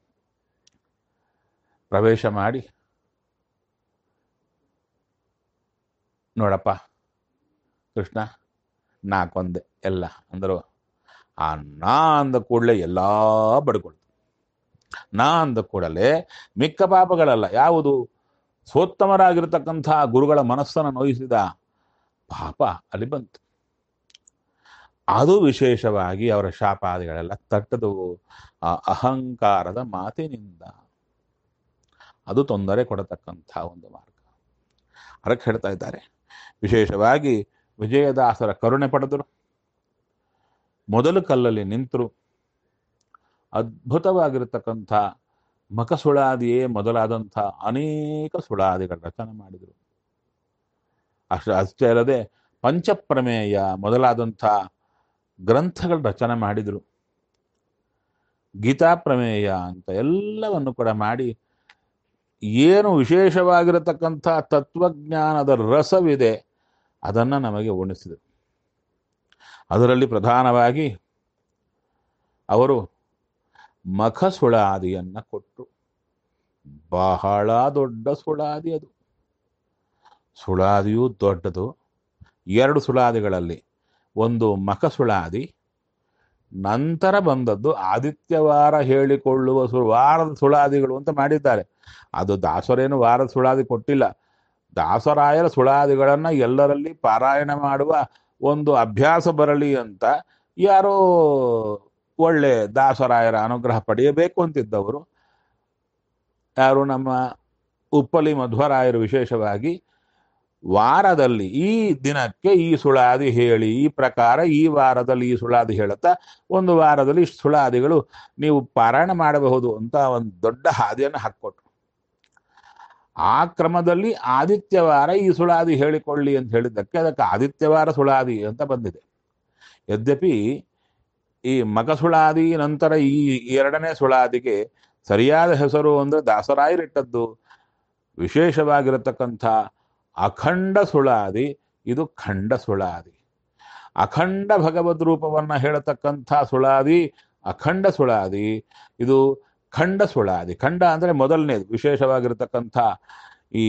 ಪ್ರವೇಶ ಮಾಡಿ ನೋಡಪ್ಪ ಕೃಷ್ಣ ನಾ ಕೊಂದೆ ಎಲ್ಲ ಅಂದರು ಆ ನಾ ಅಂದ ಕೂಡಲೇ ಎಲ್ಲ ಬಡ್ಕೊಳ್ತು ನಾ ಅಂದ ಕೂಡಲೇ ಮಿಕ್ಕ ಪಾಪಗಳಲ್ಲ ಯಾವುದು ಸ್ವೋತ್ತಮರಾಗಿರ್ತಕ್ಕಂಥ ಗುರುಗಳ ಮನಸ್ಸನ್ನು ನೋಯಿಸಿದ ಪಾಪ ಅಲ್ಲಿ ಬಂತು ಅದು ವಿಶೇಷವಾಗಿ ಅವರ ಶಾಪಾದಿಗಳೆಲ್ಲ ತಟ್ಟದವು ಆ ಅಹಂಕಾರದ ಮಾತಿನಿಂದ ಅದು ತೊಂದರೆ ಕೊಡತಕ್ಕಂಥ ಒಂದು ಮಾರ್ಗ ಅದಕ್ಕೆ ಹೇಳ್ತಾ ಇದ್ದಾರೆ ವಿಶೇಷವಾಗಿ ವಿಜಯದಾಸರ ಕರುಣೆ ಪಡೆದರು ಮೊದಲು ಕಲ್ಲಲ್ಲಿ ನಿಂತರು ಅದ್ಭುತವಾಗಿರತಕ್ಕಂಥ ಮಖಸುಳಾದಿಯೇ ಮೊದಲಾದಂಥ ಅನೇಕ ಸುಳಾದಿಗಳ ರಚನೆ ಮಾಡಿದರು ಅಷ್ಟು ಅಷ್ಟೇ ಅಲ್ಲದೆ ಪಂಚಪ್ರಮೇಯ ಮೊದಲಾದಂಥ ಗ್ರಂಥಗಳ ರಚನೆ ಮಾಡಿದರು ಗೀತಾ ಪ್ರಮೇಯ ಅಂತ ಎಲ್ಲವನ್ನು ಕೂಡ ಮಾಡಿ ಏನು ವಿಶೇಷವಾಗಿರತಕ್ಕಂಥ ತತ್ವಜ್ಞಾನದ ರಸವಿದೆ ಅದನ್ನು ನಮಗೆ ಉಣಿಸಿದರು ಅದರಲ್ಲಿ ಪ್ರಧಾನವಾಗಿ ಅವರು ಮಖ ಸುಳಾದಿಯನ್ನು ಕೊಟ್ಟು ಬಹಳ ದೊಡ್ಡ ಸುಳಾದಿ ಅದು ಸುಳಾದಿಯೂ ದೊಡ್ಡದು ಎರಡು ಸುಳಾದಿಗಳಲ್ಲಿ ಒಂದು ಮಖ ಸುಳಾದಿ ನಂತರ ಬಂದದ್ದು ಆದಿತ್ಯವಾರ ಹೇಳಿಕೊಳ್ಳುವ ಸು ವಾರದ ಸುಳಾದಿಗಳು ಅಂತ ಮಾಡಿದ್ದಾರೆ ಅದು ದಾಸರೇನು ವಾರದ ಸುಳಾದಿ ಕೊಟ್ಟಿಲ್ಲ ದಾಸರಾಯರ ಸುಳಾದಿಗಳನ್ನು ಎಲ್ಲರಲ್ಲಿ ಪಾರಾಯಣ ಮಾಡುವ ಒಂದು ಅಭ್ಯಾಸ ಬರಲಿ ಅಂತ ಯಾರೋ ಒಳ್ಳೆ ದಾಸರಾಯರ ಅನುಗ್ರಹ ಪಡೆಯಬೇಕು ಅಂತಿದ್ದವರು ಯಾರು ನಮ್ಮ ಉಪ್ಪಲಿ ಮಧ್ವರಾಯರು ವಿಶೇಷವಾಗಿ ವಾರದಲ್ಲಿ ಈ ದಿನಕ್ಕೆ ಈ ಸುಳಾದಿ ಹೇಳಿ ಈ ಪ್ರಕಾರ ಈ ವಾರದಲ್ಲಿ ಈ ಸುಳಾದಿ ಹೇಳುತ್ತಾ ಒಂದು ವಾರದಲ್ಲಿ ಇಷ್ಟು ಸುಳಾದಿಗಳು ನೀವು ಪಾರಾಯಣ ಮಾಡಬಹುದು ಅಂತ ಒಂದು ದೊಡ್ಡ ಹಾದಿಯನ್ನು ಹಾಕ್ಕೊಟ್ರು ಆ ಕ್ರಮದಲ್ಲಿ ಆದಿತ್ಯವಾರ ಈ ಸುಳಾದಿ ಹೇಳಿಕೊಳ್ಳಿ ಅಂತ ಹೇಳಿದ್ದಕ್ಕೆ ಅದಕ್ಕೆ ಆದಿತ್ಯವಾರ ಸುಳಾದಿ ಅಂತ ಬಂದಿದೆ ಯದ್ಯಪಿ ಈ ಮಕ ಸುಳಾದಿ ನಂತರ ಈ ಎರಡನೇ ಸುಳಾದಿಗೆ ಸರಿಯಾದ ಹೆಸರು ಅಂದ್ರೆ ದಾಸರಾಯರಿಟ್ಟದ್ದು ವಿಶೇಷವಾಗಿರತಕ್ಕಂಥ ಅಖಂಡ ಸುಳಾದಿ ಇದು ಖಂಡ ಸುಳಾದಿ ಅಖಂಡ ಭಗವದ್ ರೂಪವನ್ನ ಹೇಳತಕ್ಕಂಥ ಸುಳಾದಿ ಅಖಂಡ ಸುಳಾದಿ ಇದು ಖಂಡ ಸುಳಾದಿ ಖಂಡ ಅಂದರೆ ಮೊದಲನೇದು ವಿಶೇಷವಾಗಿರತಕ್ಕಂಥ ಈ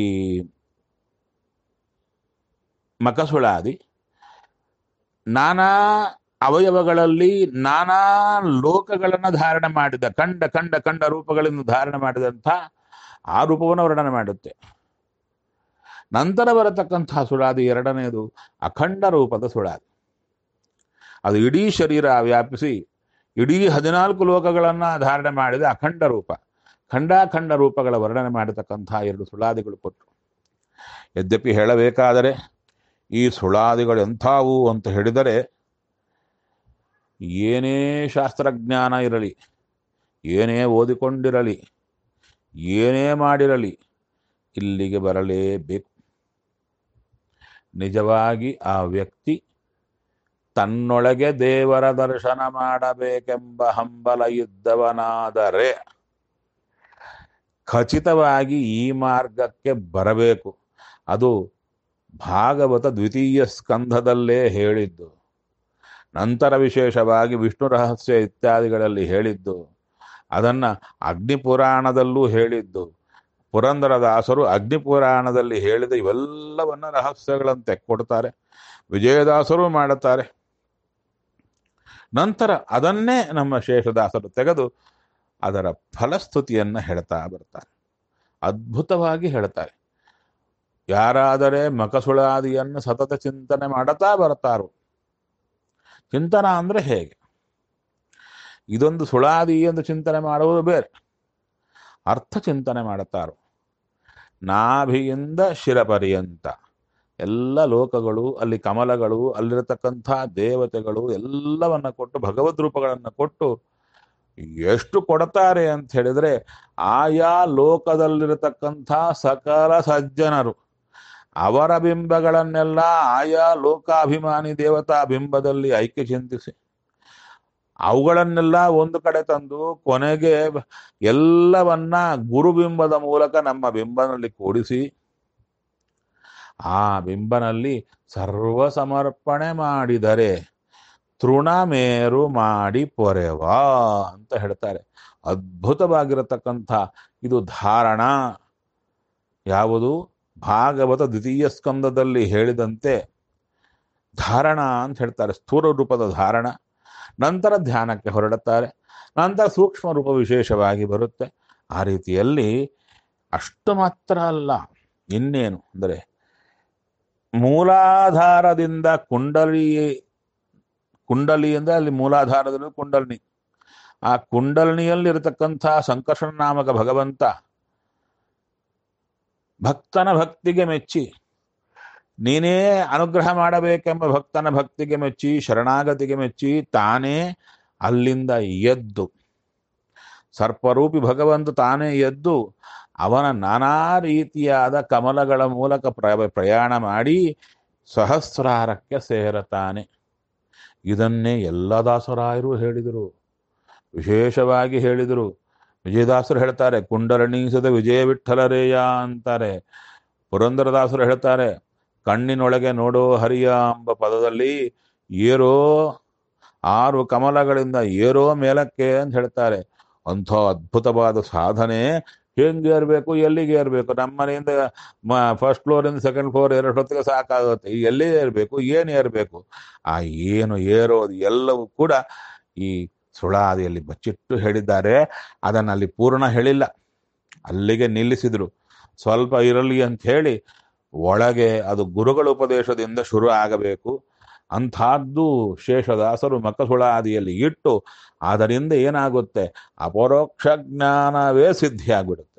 ಮಕಸುಳಾದಿ ನಾನಾ ಅವಯವಗಳಲ್ಲಿ ನಾನಾ ಲೋಕಗಳನ್ನು ಧಾರಣೆ ಮಾಡಿದ ಕಂಡ ಕಂಡ ಕಂಡ ರೂಪಗಳಿಂದ ಧಾರಣೆ ಮಾಡಿದಂಥ ಆ ರೂಪವನ್ನು ವರ್ಣನೆ ಮಾಡುತ್ತೆ ನಂತರ ಬರತಕ್ಕಂತಹ ಸುಳಾದಿ ಎರಡನೆಯದು ಅಖಂಡ ರೂಪದ ಸುಳಾದಿ ಅದು ಇಡೀ ಶರೀರ ವ್ಯಾಪಿಸಿ ಇಡೀ ಹದಿನಾಲ್ಕು ಲೋಕಗಳನ್ನು ಧಾರಣೆ ಮಾಡಿದ ಅಖಂಡ ರೂಪ ಖಂಡಾಖಂಡ ರೂಪಗಳ ವರ್ಣನೆ ಮಾಡತಕ್ಕಂತಹ ಎರಡು ಸುಳಾದಿಗಳು ಕೊಟ್ಟರು ಯದ್ಯಪಿ ಹೇಳಬೇಕಾದರೆ ಈ ಸುಳಾದಿಗಳು ಎಂಥವು ಅಂತ ಹೇಳಿದರೆ ಏನೇ ಶಾಸ್ತ್ರಜ್ಞಾನ ಇರಲಿ ಏನೇ ಓದಿಕೊಂಡಿರಲಿ ಏನೇ ಮಾಡಿರಲಿ ಇಲ್ಲಿಗೆ ಬರಲೇಬೇಕು ನಿಜವಾಗಿ ಆ ವ್ಯಕ್ತಿ ತನ್ನೊಳಗೆ ದೇವರ ದರ್ಶನ ಮಾಡಬೇಕೆಂಬ ಹಂಬಲ ಇದ್ದವನಾದರೆ ಖಚಿತವಾಗಿ ಈ ಮಾರ್ಗಕ್ಕೆ ಬರಬೇಕು ಅದು ಭಾಗವತ ದ್ವಿತೀಯ ಸ್ಕಂಧದಲ್ಲೇ ಹೇಳಿದ್ದು ನಂತರ ವಿಶೇಷವಾಗಿ ವಿಷ್ಣು ರಹಸ್ಯ ಇತ್ಯಾದಿಗಳಲ್ಲಿ ಹೇಳಿದ್ದು ಅದನ್ನ ಅಗ್ನಿಪುರಾಣದಲ್ಲೂ ಹೇಳಿದ್ದು ಪುರಂದರದಾಸರು ಅಗ್ನಿಪುರಾಣದಲ್ಲಿ ಹೇಳಿದ ಇವೆಲ್ಲವನ್ನ ರಹಸ್ಯಗಳಂತೆ ಕೊಡ್ತಾರೆ ವಿಜಯದಾಸರು ಮಾಡುತ್ತಾರೆ ನಂತರ ಅದನ್ನೇ ನಮ್ಮ ಶೇಷದಾಸರು ತೆಗೆದು ಅದರ ಫಲಸ್ತುತಿಯನ್ನು ಹೇಳ್ತಾ ಬರ್ತಾರೆ ಅದ್ಭುತವಾಗಿ ಹೇಳ್ತಾರೆ ಯಾರಾದರೆ ಮಕಸುಳಾದಿಯನ್ನು ಸತತ ಚಿಂತನೆ ಮಾಡುತ್ತಾ ಬರ್ತಾರೋ ಚಿಂತನ ಅಂದ್ರೆ ಹೇಗೆ ಇದೊಂದು ಸುಳಾದಿ ಎಂದು ಚಿಂತನೆ ಮಾಡುವುದು ಬೇರೆ ಅರ್ಥ ಚಿಂತನೆ ಮಾಡುತ್ತಾರೋ ನಾಭಿಯಿಂದ ಶಿರಪರ್ಯಂತ ಎಲ್ಲ ಲೋಕಗಳು ಅಲ್ಲಿ ಕಮಲಗಳು ಅಲ್ಲಿರತಕ್ಕಂಥ ದೇವತೆಗಳು ಎಲ್ಲವನ್ನ ಕೊಟ್ಟು ಭಗವದ್ ರೂಪಗಳನ್ನು ಕೊಟ್ಟು ಎಷ್ಟು ಕೊಡ್ತಾರೆ ಅಂತ ಹೇಳಿದ್ರೆ ಆಯಾ ಲೋಕದಲ್ಲಿರತಕ್ಕಂಥ ಸಕಲ ಸಜ್ಜನರು ಅವರ ಬಿಂಬಗಳನ್ನೆಲ್ಲ ಆಯಾ ಲೋಕಾಭಿಮಾನಿ ದೇವತಾ ಬಿಂಬದಲ್ಲಿ ಐಕ್ಯ ಚಿಂತಿಸಿ ಅವುಗಳನ್ನೆಲ್ಲ ಒಂದು ಕಡೆ ತಂದು ಕೊನೆಗೆ ಎಲ್ಲವನ್ನ ಗುರುಬಿಂಬದ ಮೂಲಕ ನಮ್ಮ ಬಿಂಬನಲ್ಲಿ ಕೂಡಿಸಿ ಆ ಬಿಂಬನಲ್ಲಿ ಸರ್ವ ಸಮರ್ಪಣೆ ಮಾಡಿದರೆ ತೃಣಮೇರು ಮಾಡಿ ಪೊರೆವಾ ಅಂತ ಹೇಳ್ತಾರೆ ಅದ್ಭುತವಾಗಿರತಕ್ಕಂಥ ಇದು ಧಾರಣ ಯಾವುದು ಭಾಗವತ ದ್ವಿತೀಯ ಸ್ಕಂದದಲ್ಲಿ ಹೇಳಿದಂತೆ ಧಾರಣ ಅಂತ ಹೇಳ್ತಾರೆ ಸ್ಥೂಲ ರೂಪದ ಧಾರಣ ನಂತರ ಧ್ಯಾನಕ್ಕೆ ಹೊರಡುತ್ತಾರೆ ನಂತರ ಸೂಕ್ಷ್ಮ ರೂಪ ವಿಶೇಷವಾಗಿ ಬರುತ್ತೆ ಆ ರೀತಿಯಲ್ಲಿ ಅಷ್ಟು ಮಾತ್ರ ಅಲ್ಲ ಇನ್ನೇನು ಅಂದರೆ ಮೂಲಾಧಾರದಿಂದ ಕುಂಡಲಿ ಕುಂಡಲಿ ಅಂದರೆ ಅಲ್ಲಿ ಮೂಲಾಧಾರದಲ್ಲಿ ಕುಂಡಲಿನಿ ಆ ಕುಂಡಲಿನಿಯಲ್ಲಿರತಕ್ಕಂಥ ಸಂಕರ್ಷಣ ನಾಮಕ ಭಗವಂತ ಭಕ್ತನ ಭಕ್ತಿಗೆ ಮೆಚ್ಚಿ ನೀನೇ ಅನುಗ್ರಹ ಮಾಡಬೇಕೆಂಬ ಭಕ್ತನ ಭಕ್ತಿಗೆ ಮೆಚ್ಚಿ ಶರಣಾಗತಿಗೆ ಮೆಚ್ಚಿ ತಾನೇ ಅಲ್ಲಿಂದ ಎದ್ದು ಸರ್ಪರೂಪಿ ಭಗವಂತ ತಾನೇ ಎದ್ದು ಅವನ ನಾನಾ ರೀತಿಯಾದ ಕಮಲಗಳ ಮೂಲಕ ಪ್ರ ಪ್ರಯಾಣ ಮಾಡಿ ಸಹಸ್ರಾರಕ್ಕೆ ಸೇರತಾನೆ ಇದನ್ನೇ ಎಲ್ಲ ದಾಸರಾಯರು ಹೇಳಿದರು ವಿಶೇಷವಾಗಿ ಹೇಳಿದರು ವಿಜಯದಾಸರು ಹೇಳ್ತಾರೆ ಕುಂಡಲಣೀಸದ ವಿಜಯ ವಿಠಲರೇಯ ಅಂತಾರೆ ಪುರಂದರದಾಸರು ಹೇಳ್ತಾರೆ ಕಣ್ಣಿನೊಳಗೆ ನೋಡೋ ಹರಿಯ ಎಂಬ ಪದದಲ್ಲಿ ಏರೋ ಆರು ಕಮಲಗಳಿಂದ ಏರೋ ಮೇಲಕ್ಕೆ ಅಂತ ಹೇಳ್ತಾರೆ ಅಂಥ ಅದ್ಭುತವಾದ ಸಾಧನೆ ಹೆಂಗೆ ಏರ್ಬೇಕು ಎಲ್ಲಿಗೆ ಏರ್ಬೇಕು ನಮ್ಮ ಮನೆಯಿಂದ ಫಸ್ಟ್ ಫ್ಲೋರಿಂದ ಸೆಕೆಂಡ್ ಫ್ಲೋರ್ ಎರಡು ಹೊತ್ತಿಗೆ ಸಾಕಾಗುತ್ತೆ ಈ ಎಲ್ಲಿ ಏರ್ಬೇಕು ಏನು ಏರ್ಬೇಕು ಆ ಏನು ಏರೋದು ಎಲ್ಲವೂ ಕೂಡ ಈ ಸುಳಾದಿಯಲ್ಲಿ ಬಚ್ಚಿಟ್ಟು ಹೇಳಿದ್ದಾರೆ ಅದನ್ನು ಅಲ್ಲಿ ಪೂರ್ಣ ಹೇಳಿಲ್ಲ ಅಲ್ಲಿಗೆ ನಿಲ್ಲಿಸಿದ್ರು ಸ್ವಲ್ಪ ಇರಲಿ ಅಂತ ಹೇಳಿ ಒಳಗೆ ಅದು ಗುರುಗಳ ಉಪದೇಶದಿಂದ ಶುರು ಆಗಬೇಕು ಅಂಥದ್ದು ಶೇಷದಾಸರು ಮಕ್ಕಸುಳಾದಿಯಲ್ಲಿ ಇಟ್ಟು ಅದರಿಂದ ಏನಾಗುತ್ತೆ ಅಪರೋಕ್ಷ ಜ್ಞಾನವೇ ಸಿದ್ಧಿಯಾಗ್ಬಿಡುತ್ತೆ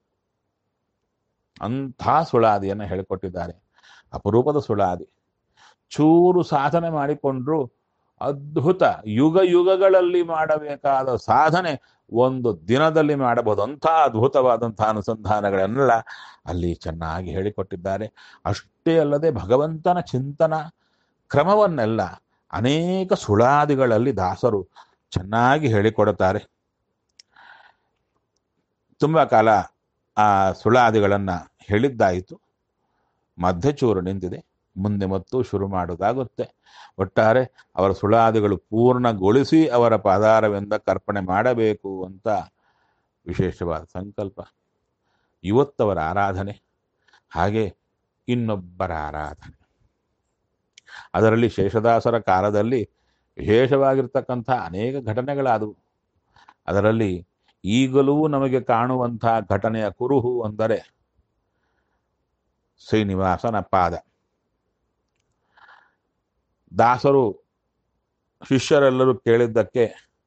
ಅಂಥ ಸುಳಾದಿಯನ್ನು ಹೇಳಿಕೊಟ್ಟಿದ್ದಾರೆ ಅಪರೂಪದ ಸುಳಾದಿ ಚೂರು ಸಾಧನೆ ಮಾಡಿಕೊಂಡ್ರು ಅದ್ಭುತ ಯುಗ ಯುಗಗಳಲ್ಲಿ ಮಾಡಬೇಕಾದ ಸಾಧನೆ ಒಂದು ದಿನದಲ್ಲಿ ಮಾಡಬಹುದು ಅಂಥ ಅದ್ಭುತವಾದಂತಹ ಅನುಸಂಧಾನಗಳನ್ನೆಲ್ಲ ಅಲ್ಲಿ ಚೆನ್ನಾಗಿ ಹೇಳಿಕೊಟ್ಟಿದ್ದಾರೆ ಅಷ್ಟೇ ಅಲ್ಲದೆ ಭಗವಂತನ ಚಿಂತನ ಕ್ರಮವನ್ನೆಲ್ಲ ಅನೇಕ ಸುಳಾದಿಗಳಲ್ಲಿ ದಾಸರು ಚೆನ್ನಾಗಿ ಹೇಳಿಕೊಡುತ್ತಾರೆ ತುಂಬ ಕಾಲ ಆ ಸುಳಾದಿಗಳನ್ನು ಹೇಳಿದ್ದಾಯಿತು ಮಧ್ಯಚೂರು ನಿಂತಿದೆ ಮುಂದೆ ಮತ್ತು ಶುರು ಮಾಡೋದಾಗುತ್ತೆ ಒಟ್ಟಾರೆ ಅವರ ಸುಳಾದಿಗಳು ಪೂರ್ಣಗೊಳಿಸಿ ಅವರ ಪದಾರವೆಂದ ಕರ್ಪಣೆ ಮಾಡಬೇಕು ಅಂತ ವಿಶೇಷವಾದ ಸಂಕಲ್ಪ ಇವತ್ತವರ ಆರಾಧನೆ ಹಾಗೆ ಇನ್ನೊಬ್ಬರ ಆರಾಧನೆ ಅದರಲ್ಲಿ ಶೇಷದಾಸರ ಕಾಲದಲ್ಲಿ ವಿಶೇಷವಾಗಿರ್ತಕ್ಕಂಥ ಅನೇಕ ಘಟನೆಗಳಾದವು ಅದರಲ್ಲಿ ಈಗಲೂ ನಮಗೆ ಕಾಣುವಂಥ ಘಟನೆಯ ಕುರುಹು ಅಂದರೆ ಶ್ರೀನಿವಾಸನ ಪಾದ ದಾಸರು ಶಿಷ್ಯರೆಲ್ಲರೂ ಕೇಳಿದ್ದಕ್ಕೆ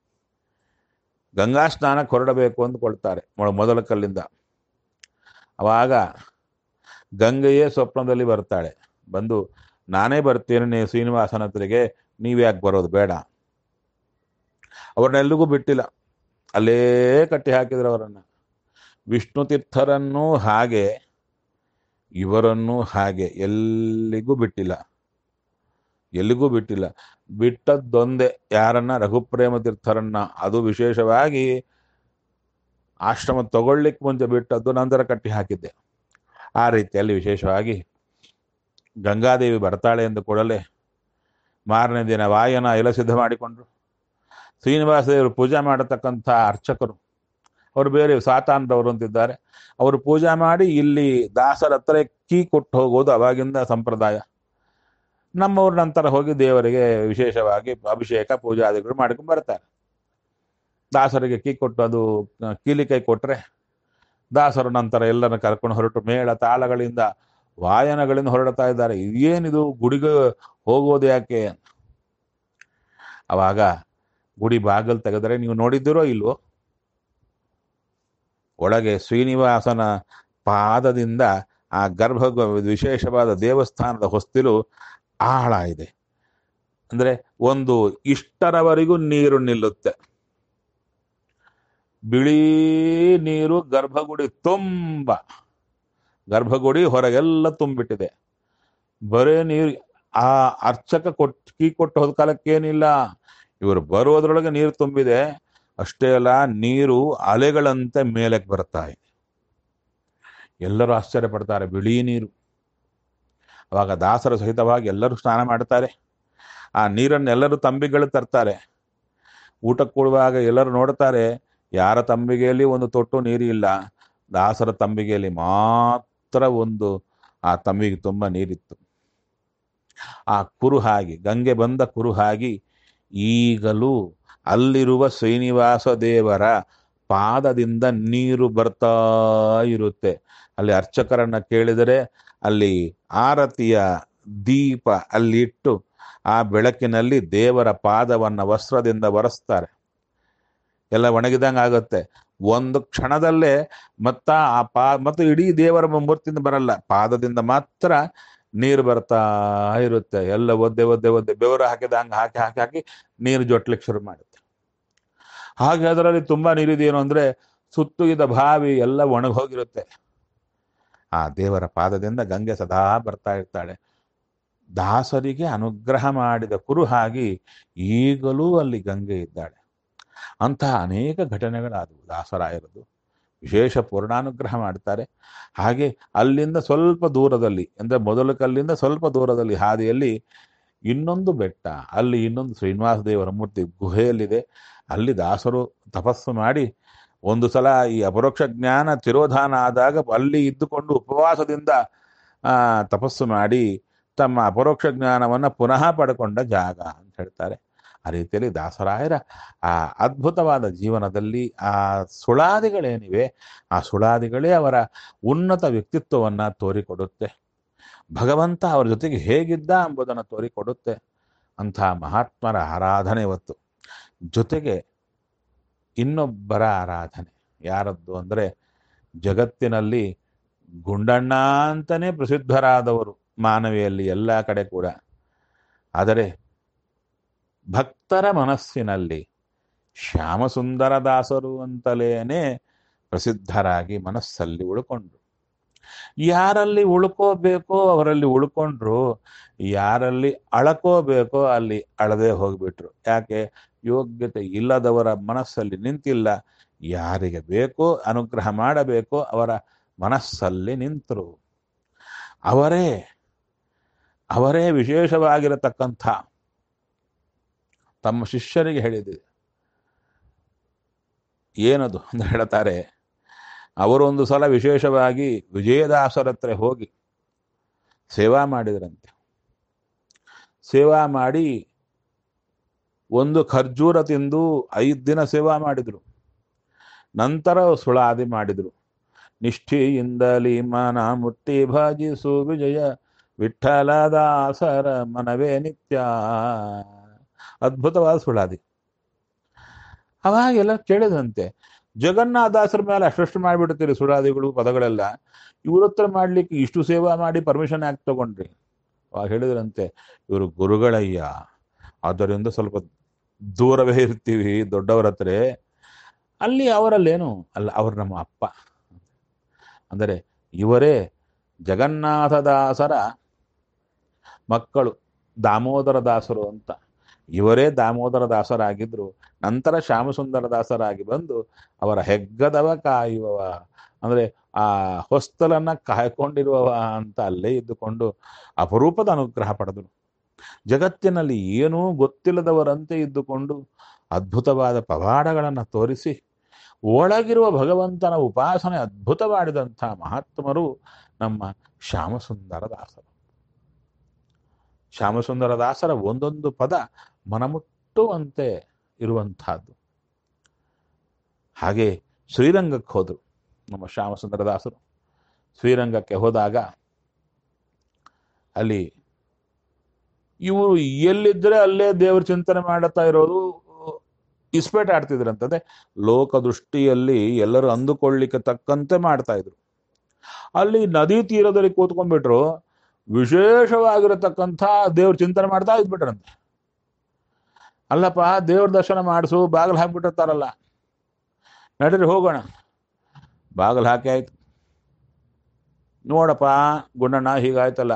ಗಂಗಾ ಸ್ನಾನಕ್ಕೆ ಹೊರಡಬೇಕು ಅಂದುಕೊಳ್ತಾರೆ ಮೊಳ- ಮೊದಲ ಕಲ್ಲಿಂದ ಅವಾಗ ಗಂಗೆಯೇ ಸ್ವಪ್ನದಲ್ಲಿ ಬರ್ತಾಳೆ ಬಂದು ನಾನೇ ಬರ್ತೀನಿ ನೀವು ಶ್ರೀನಿವಾಸನ ಹತ್ರಿಗೆ ನೀವ್ಯಾಕೆ ಬರೋದು ಬೇಡ ಅವ್ರನ್ನೆಲ್ಲಿಗೂ ಬಿಟ್ಟಿಲ್ಲ ಅಲ್ಲೇ ಕಟ್ಟಿ ಹಾಕಿದ್ರು ಅವರನ್ನ ವಿಷ್ಣು ತೀರ್ಥರನ್ನೂ ಹಾಗೆ ಇವರನ್ನೂ ಹಾಗೆ ಎಲ್ಲಿಗೂ ಬಿಟ್ಟಿಲ್ಲ ಎಲ್ಲಿಗೂ ಬಿಟ್ಟಿಲ್ಲ ಬಿಟ್ಟದ್ದೊಂದೇ ಯಾರನ್ನ ರಘುಪ್ರೇಮ ತೀರ್ಥರನ್ನ ಅದು ವಿಶೇಷವಾಗಿ ಆಶ್ರಮ ತಗೊಳ್ಳಿಕ್ಕೆ ಮುಂಚೆ ಬಿಟ್ಟದ್ದು ನಂತರ ಕಟ್ಟಿ ಹಾಕಿದ್ದೆ ಆ ರೀತಿಯಲ್ಲಿ ವಿಶೇಷವಾಗಿ ಗಂಗಾದೇವಿ ಬರ್ತಾಳೆ ಎಂದು ಕೂಡಲೇ ಮಾರನೇ ದಿನ ವಾಯನ ಎಲ್ಲ ಸಿದ್ಧ ಮಾಡಿಕೊಂಡ್ರು ಶ್ರೀನಿವಾಸ ದೇವರು ಪೂಜೆ ಮಾಡತಕ್ಕಂಥ ಅರ್ಚಕರು ಅವರು ಬೇರೆ ಸಾತಾನ್ರವರು ಅಂತಿದ್ದಾರೆ ಅವರು ಪೂಜೆ ಮಾಡಿ ಇಲ್ಲಿ ದಾಸರ ಹತ್ರ ಕೀ ಕೊಟ್ಟು ಹೋಗೋದು ಅವಾಗಿಂದ ಸಂಪ್ರದಾಯ ನಮ್ಮವ್ರ ನಂತರ ಹೋಗಿ ದೇವರಿಗೆ ವಿಶೇಷವಾಗಿ ಅಭಿಷೇಕ ಪೂಜಾದಿಗಳು ಮಾಡ್ಕೊಂಡು ಬರ್ತಾರೆ ದಾಸರಿಗೆ ಕೀ ಕೊಟ್ಟು ಅದು ಕೀಲಿಕೈ ಕೊಟ್ರೆ ದಾಸರ ನಂತರ ಎಲ್ಲರನ್ನ ಕರ್ಕೊಂಡು ಹೊರಟು ಮೇಳ ತಾಳಗಳಿಂದ ವಾಯನಗಳಿಂದ ಹೊರಡ್ತಾ ಇದ್ದಾರೆ ಇದೇನಿದು ಗುಡಿಗೆ ಹೋಗೋದು ಯಾಕೆ ಅವಾಗ ಗುಡಿ ಬಾಗಿಲು ತೆಗೆದರೆ ನೀವು ನೋಡಿದ್ದೀರೋ ಇಲ್ವೋ ಒಳಗೆ ಶ್ರೀನಿವಾಸನ ಪಾದದಿಂದ ಆ ಗರ್ಭ ವಿಶೇಷವಾದ ದೇವಸ್ಥಾನದ ಹೊಸ್ತಿಲು ಆಳ ಇದೆ ಅಂದ್ರೆ ಒಂದು ಇಷ್ಟರವರೆಗೂ ನೀರು ನಿಲ್ಲುತ್ತೆ ಬಿಳಿ ನೀರು ಗರ್ಭಗುಡಿ ತುಂಬ ಗರ್ಭಗುಡಿ ಹೊರಗೆಲ್ಲ ತುಂಬಿಟ್ಟಿದೆ ಬರೇ ನೀರು ಆ ಅರ್ಚಕ ಕೊಟ್ ಕೀ ಕೊಟ್ಟು ಹೋದ ಕಾಲಕ್ಕೇನಿಲ್ಲ ಇವರು ಬರೋದ್ರೊಳಗೆ ನೀರು ತುಂಬಿದೆ ಅಷ್ಟೇ ಅಲ್ಲ ನೀರು ಅಲೆಗಳಂತೆ ಮೇಲಕ್ಕೆ ಬರ್ತಾ ಇದೆ ಎಲ್ಲರೂ ಆಶ್ಚರ್ಯ ಪಡ್ತಾರೆ ಬಿಳಿ ನೀರು ಅವಾಗ ದಾಸರ ಸಹಿತವಾಗಿ ಎಲ್ಲರೂ ಸ್ನಾನ ಮಾಡ್ತಾರೆ ಆ ನೀರನ್ನು ಎಲ್ಲರೂ ತಂಬಿಗಳು ತರ್ತಾರೆ ಊಟಕ್ಕೆ ಕೊಡುವಾಗ ಎಲ್ಲರೂ ನೋಡ್ತಾರೆ ಯಾರ ತಂಬಿಗೆಯಲ್ಲಿ ಒಂದು ತೊಟ್ಟು ನೀರು ಇಲ್ಲ ದಾಸರ ತಂಬಿಗೆಯಲ್ಲಿ ಮಾತ್ರ ಒಂದು ಆ ತಂಬಿಗೆ ತುಂಬ ನೀರಿತ್ತು ಆ ಕುರುಹಾಗಿ ಗಂಗೆ ಬಂದ ಕುರುಹಾಗಿ ಈಗಲೂ ಅಲ್ಲಿರುವ ಶ್ರೀನಿವಾಸ ದೇವರ ಪಾದದಿಂದ ನೀರು ಬರ್ತಾ ಇರುತ್ತೆ ಅಲ್ಲಿ ಅರ್ಚಕರನ್ನ ಕೇಳಿದರೆ ಅಲ್ಲಿ ಆರತಿಯ ದೀಪ ಅಲ್ಲಿ ಇಟ್ಟು ಆ ಬೆಳಕಿನಲ್ಲಿ ದೇವರ ಪಾದವನ್ನ ವಸ್ತ್ರದಿಂದ ಒರೆಸ್ತಾರೆ ಎಲ್ಲ ಒಣಗಿದಂಗೆ ಆಗುತ್ತೆ ಒಂದು ಕ್ಷಣದಲ್ಲೇ ಮತ್ತ ಆ ಪಾ ಮತ್ತು ಇಡೀ ದೇವರ ಮೂರ್ತಿಯಿಂದ ಬರಲ್ಲ ಪಾದದಿಂದ ಮಾತ್ರ ನೀರು ಬರ್ತಾ ಇರುತ್ತೆ ಎಲ್ಲ ಒದ್ದೆ ಒದ್ದೆ ಒದ್ದೆ ಬೆವರು ಹಾಕಿದ ಹಂಗೆ ಹಾಕಿ ಹಾಕಿ ಹಾಕಿ ನೀರು ಜೊಟ್ಲಿಕ್ಕೆ ಶುರು ಮಾಡುತ್ತೆ ಹಾಗೆ ಅದರಲ್ಲಿ ತುಂಬಾ ನೀರಿದೆಯೇನು ಅಂದ್ರೆ ಸುತ್ತುಗಿದ ಬಾವಿ ಎಲ್ಲ ಒಣಗಿ ಹೋಗಿರುತ್ತೆ ಆ ದೇವರ ಪಾದದಿಂದ ಗಂಗೆ ಸದಾ ಬರ್ತಾ ಇರ್ತಾಳೆ ದಾಸರಿಗೆ ಅನುಗ್ರಹ ಮಾಡಿದ ಕುರುಹಾಗಿ ಈಗಲೂ ಅಲ್ಲಿ ಗಂಗೆ ಇದ್ದಾಳೆ ಅಂತಹ ಅನೇಕ ಘಟನೆಗಳಾದವು ದಾಸರಾಯರದು ವಿಶೇಷ ಪೂರ್ಣಾನುಗ್ರಹ ಮಾಡ್ತಾರೆ ಹಾಗೆ ಅಲ್ಲಿಂದ ಸ್ವಲ್ಪ ದೂರದಲ್ಲಿ ಅಂದ್ರೆ ಮೊದಲ ಕಲ್ಲಿಂದ ಸ್ವಲ್ಪ ದೂರದಲ್ಲಿ ಹಾದಿಯಲ್ಲಿ ಇನ್ನೊಂದು ಬೆಟ್ಟ ಅಲ್ಲಿ ಇನ್ನೊಂದು ಶ್ರೀನಿವಾಸ ದೇವರ ಮೂರ್ತಿ ಗುಹೆಯಲ್ಲಿದೆ ಅಲ್ಲಿ ದಾಸರು ತಪಸ್ಸು ಮಾಡಿ ಒಂದು ಸಲ ಈ ಅಪರೋಕ್ಷ ಜ್ಞಾನ ತಿರೋಧಾನ ಆದಾಗ ಅಲ್ಲಿ ಇದ್ದುಕೊಂಡು ಉಪವಾಸದಿಂದ ಆ ತಪಸ್ಸು ಮಾಡಿ ತಮ್ಮ ಅಪರೋಕ್ಷ ಜ್ಞಾನವನ್ನ ಪುನಃ ಪಡ್ಕೊಂಡ ಜಾಗ ಅಂತ ಹೇಳ್ತಾರೆ ಆ ರೀತಿಯಲ್ಲಿ ದಾಸರಾಯರ ಆ ಅದ್ಭುತವಾದ ಜೀವನದಲ್ಲಿ ಆ ಸುಳಾದಿಗಳೇನಿವೆ ಆ ಸುಳಾದಿಗಳೇ ಅವರ ಉನ್ನತ ವ್ಯಕ್ತಿತ್ವವನ್ನ ತೋರಿಕೊಡುತ್ತೆ ಭಗವಂತ ಅವರ ಜೊತೆಗೆ ಹೇಗಿದ್ದ ಎಂಬುದನ್ನು ತೋರಿಕೊಡುತ್ತೆ ಅಂಥ ಮಹಾತ್ಮರ ಆರಾಧನೆ ಇವತ್ತು ಜೊತೆಗೆ ಇನ್ನೊಬ್ಬರ ಆರಾಧನೆ ಯಾರದ್ದು ಅಂದರೆ ಜಗತ್ತಿನಲ್ಲಿ ಗುಂಡಣ್ಣ ಅಂತಲೇ ಪ್ರಸಿದ್ಧರಾದವರು ಮಾನವಿಯಲ್ಲಿ ಎಲ್ಲ ಕಡೆ ಕೂಡ ಆದರೆ ಭಕ್ತರ ಮನಸ್ಸಿನಲ್ಲಿ ಶ್ಯಾಮಸುಂದರ ದಾಸರು ಅಂತಲೇನೆ ಪ್ರಸಿದ್ಧರಾಗಿ ಮನಸ್ಸಲ್ಲಿ ಉಳ್ಕೊಂಡ್ರು ಯಾರಲ್ಲಿ ಉಳ್ಕೋಬೇಕೋ ಅವರಲ್ಲಿ ಉಳ್ಕೊಂಡ್ರು ಯಾರಲ್ಲಿ ಅಳಕೋಬೇಕೋ ಅಲ್ಲಿ ಅಳದೆ ಹೋಗ್ಬಿಟ್ರು ಯಾಕೆ ಯೋಗ್ಯತೆ ಇಲ್ಲದವರ ಮನಸ್ಸಲ್ಲಿ ನಿಂತಿಲ್ಲ ಯಾರಿಗೆ ಬೇಕೋ ಅನುಗ್ರಹ ಮಾಡಬೇಕೋ ಅವರ ಮನಸ್ಸಲ್ಲಿ ನಿಂತರು ಅವರೇ ಅವರೇ ವಿಶೇಷವಾಗಿರತಕ್ಕಂಥ ತಮ್ಮ ಶಿಷ್ಯರಿಗೆ ಹೇಳಿದೆ ಏನದು ಅಂತ ಹೇಳ್ತಾರೆ ಅವರೊಂದು ಸಲ ವಿಶೇಷವಾಗಿ ವಿಜಯದಾಸರ ಹತ್ರ ಹೋಗಿ ಸೇವಾ ಮಾಡಿದ್ರಂತೆ ಸೇವಾ ಮಾಡಿ ಒಂದು ಖರ್ಜೂರ ತಿಂದು ಐದು ದಿನ ಸೇವಾ ಮಾಡಿದ್ರು ನಂತರ ಸುಳಾದಿ ಮಾಡಿದ್ರು ನಿಷ್ಠೆಯಿಂದಲಿ ಮನ ಮುಟ್ಟಿ ಭಜಿಸು ವಿಜಯ ವಿಠಲದಾಸರ ಮನವೇ ನಿತ್ಯ ಅದ್ಭುತವಾದ ಸುಳಾದಿ ಅವಾಗೆಲ್ಲ ಕೇಳಿದಂತೆ ಜಗನ್ನಾಥದಾಸರ ಮೇಲೆ ಅಷ್ಟಷ್ಟು ಮಾಡಿಬಿಡ್ತೀರಿ ಸುಳಾದಿಗಳು ಪದಗಳೆಲ್ಲ ಇವ್ರ ಹತ್ರ ಮಾಡ್ಲಿಕ್ಕೆ ಇಷ್ಟು ಸೇವಾ ಮಾಡಿ ಪರ್ಮಿಷನ್ ಯಾಕೆ ತಗೊಂಡ್ರಿ ಅವಾಗ ಹೇಳಿದ್ರಂತೆ ಇವರು ಗುರುಗಳಯ್ಯ ಆದ್ದರಿಂದ ಸ್ವಲ್ಪ ದೂರವೇ ಇರ್ತೀವಿ ದೊಡ್ಡವರ ಹತ್ರ ಅಲ್ಲಿ ಅವರಲ್ಲೇನು ಅಲ್ಲ ಅವರು ನಮ್ಮ ಅಪ್ಪ ಅಂದರೆ ಇವರೇ ಜಗನ್ನಾಥದಾಸರ ಮಕ್ಕಳು ದಾಮೋದರ ದಾಸರು ಅಂತ ಇವರೇ ದಾಮೋದರ ದಾಸರಾಗಿದ್ರು ನಂತರ ಶ್ಯಾಮಸುಂದರ ದಾಸರಾಗಿ ಬಂದು ಅವರ ಹೆಗ್ಗದವ ಕಾಯುವವ ಅಂದ್ರೆ ಆ ಹೊಸ್ತಲನ್ನ ಕಾಯ್ಕೊಂಡಿರುವವ ಅಂತ ಅಲ್ಲೇ ಇದ್ದುಕೊಂಡು ಅಪರೂಪದ ಅನುಗ್ರಹ ಪಡೆದರು ಜಗತ್ತಿನಲ್ಲಿ ಏನೂ ಗೊತ್ತಿಲ್ಲದವರಂತೆ ಇದ್ದುಕೊಂಡು ಅದ್ಭುತವಾದ ಪವಾಡಗಳನ್ನು ತೋರಿಸಿ ಒಳಗಿರುವ ಭಗವಂತನ ಉಪಾಸನೆ ಅದ್ಭುತ ಮಾಡಿದಂಥ ಮಹಾತ್ಮರು ನಮ್ಮ ಶ್ಯಾಮಸುಂದರ ದಾಸರು ಶ್ಯಾಮಸುಂದರ ದಾಸರ ಒಂದೊಂದು ಪದ ಮನಮುಟ್ಟುವಂತೆ ಇರುವಂತಹದ್ದು ಹಾಗೆ ಶ್ರೀರಂಗಕ್ಕೆ ಹೋದರು ನಮ್ಮ ಶ್ಯಾಮಸುಂದರ ದಾಸರು ಶ್ರೀರಂಗಕ್ಕೆ ಹೋದಾಗ ಅಲ್ಲಿ ಇವರು ಎಲ್ಲಿದ್ರೆ ಅಲ್ಲೇ ದೇವ್ರ ಚಿಂತನೆ ಮಾಡುತ್ತಾ ಇರೋದು ಇಸ್ಪೇಟ್ ಆಡ್ತಿದ್ರಂತಂದ್ರೆ ಲೋಕದೃಷ್ಟಿಯಲ್ಲಿ ಎಲ್ಲರೂ ಅಂದುಕೊಳ್ಳಿಕ್ಕೆ ತಕ್ಕಂತೆ ಮಾಡ್ತಾ ಇದ್ರು ಅಲ್ಲಿ ನದಿ ತೀರದಲ್ಲಿ ಕೂತ್ಕೊಂಡ್ಬಿಟ್ರು ವಿಶೇಷವಾಗಿರತಕ್ಕಂಥ ದೇವ್ರ ಚಿಂತನೆ ಮಾಡ್ತಾ ಇದ್ಬಿಟ್ರಂತೆ ಅಲ್ಲಪ್ಪ ದೇವ್ರ ದರ್ಶನ ಮಾಡಿಸು ಬಾಗಿಲು ಹಾಕ್ಬಿಟ್ಟಿರ್ತಾರಲ್ಲ ನಡೀರಿ ಹೋಗೋಣ ಬಾಗಿಲು ಹಾಕಿ ಆಯ್ತು ನೋಡಪ್ಪ ಗುಂಡಣ್ಣ ಹೀಗಾಯ್ತಲ್ಲ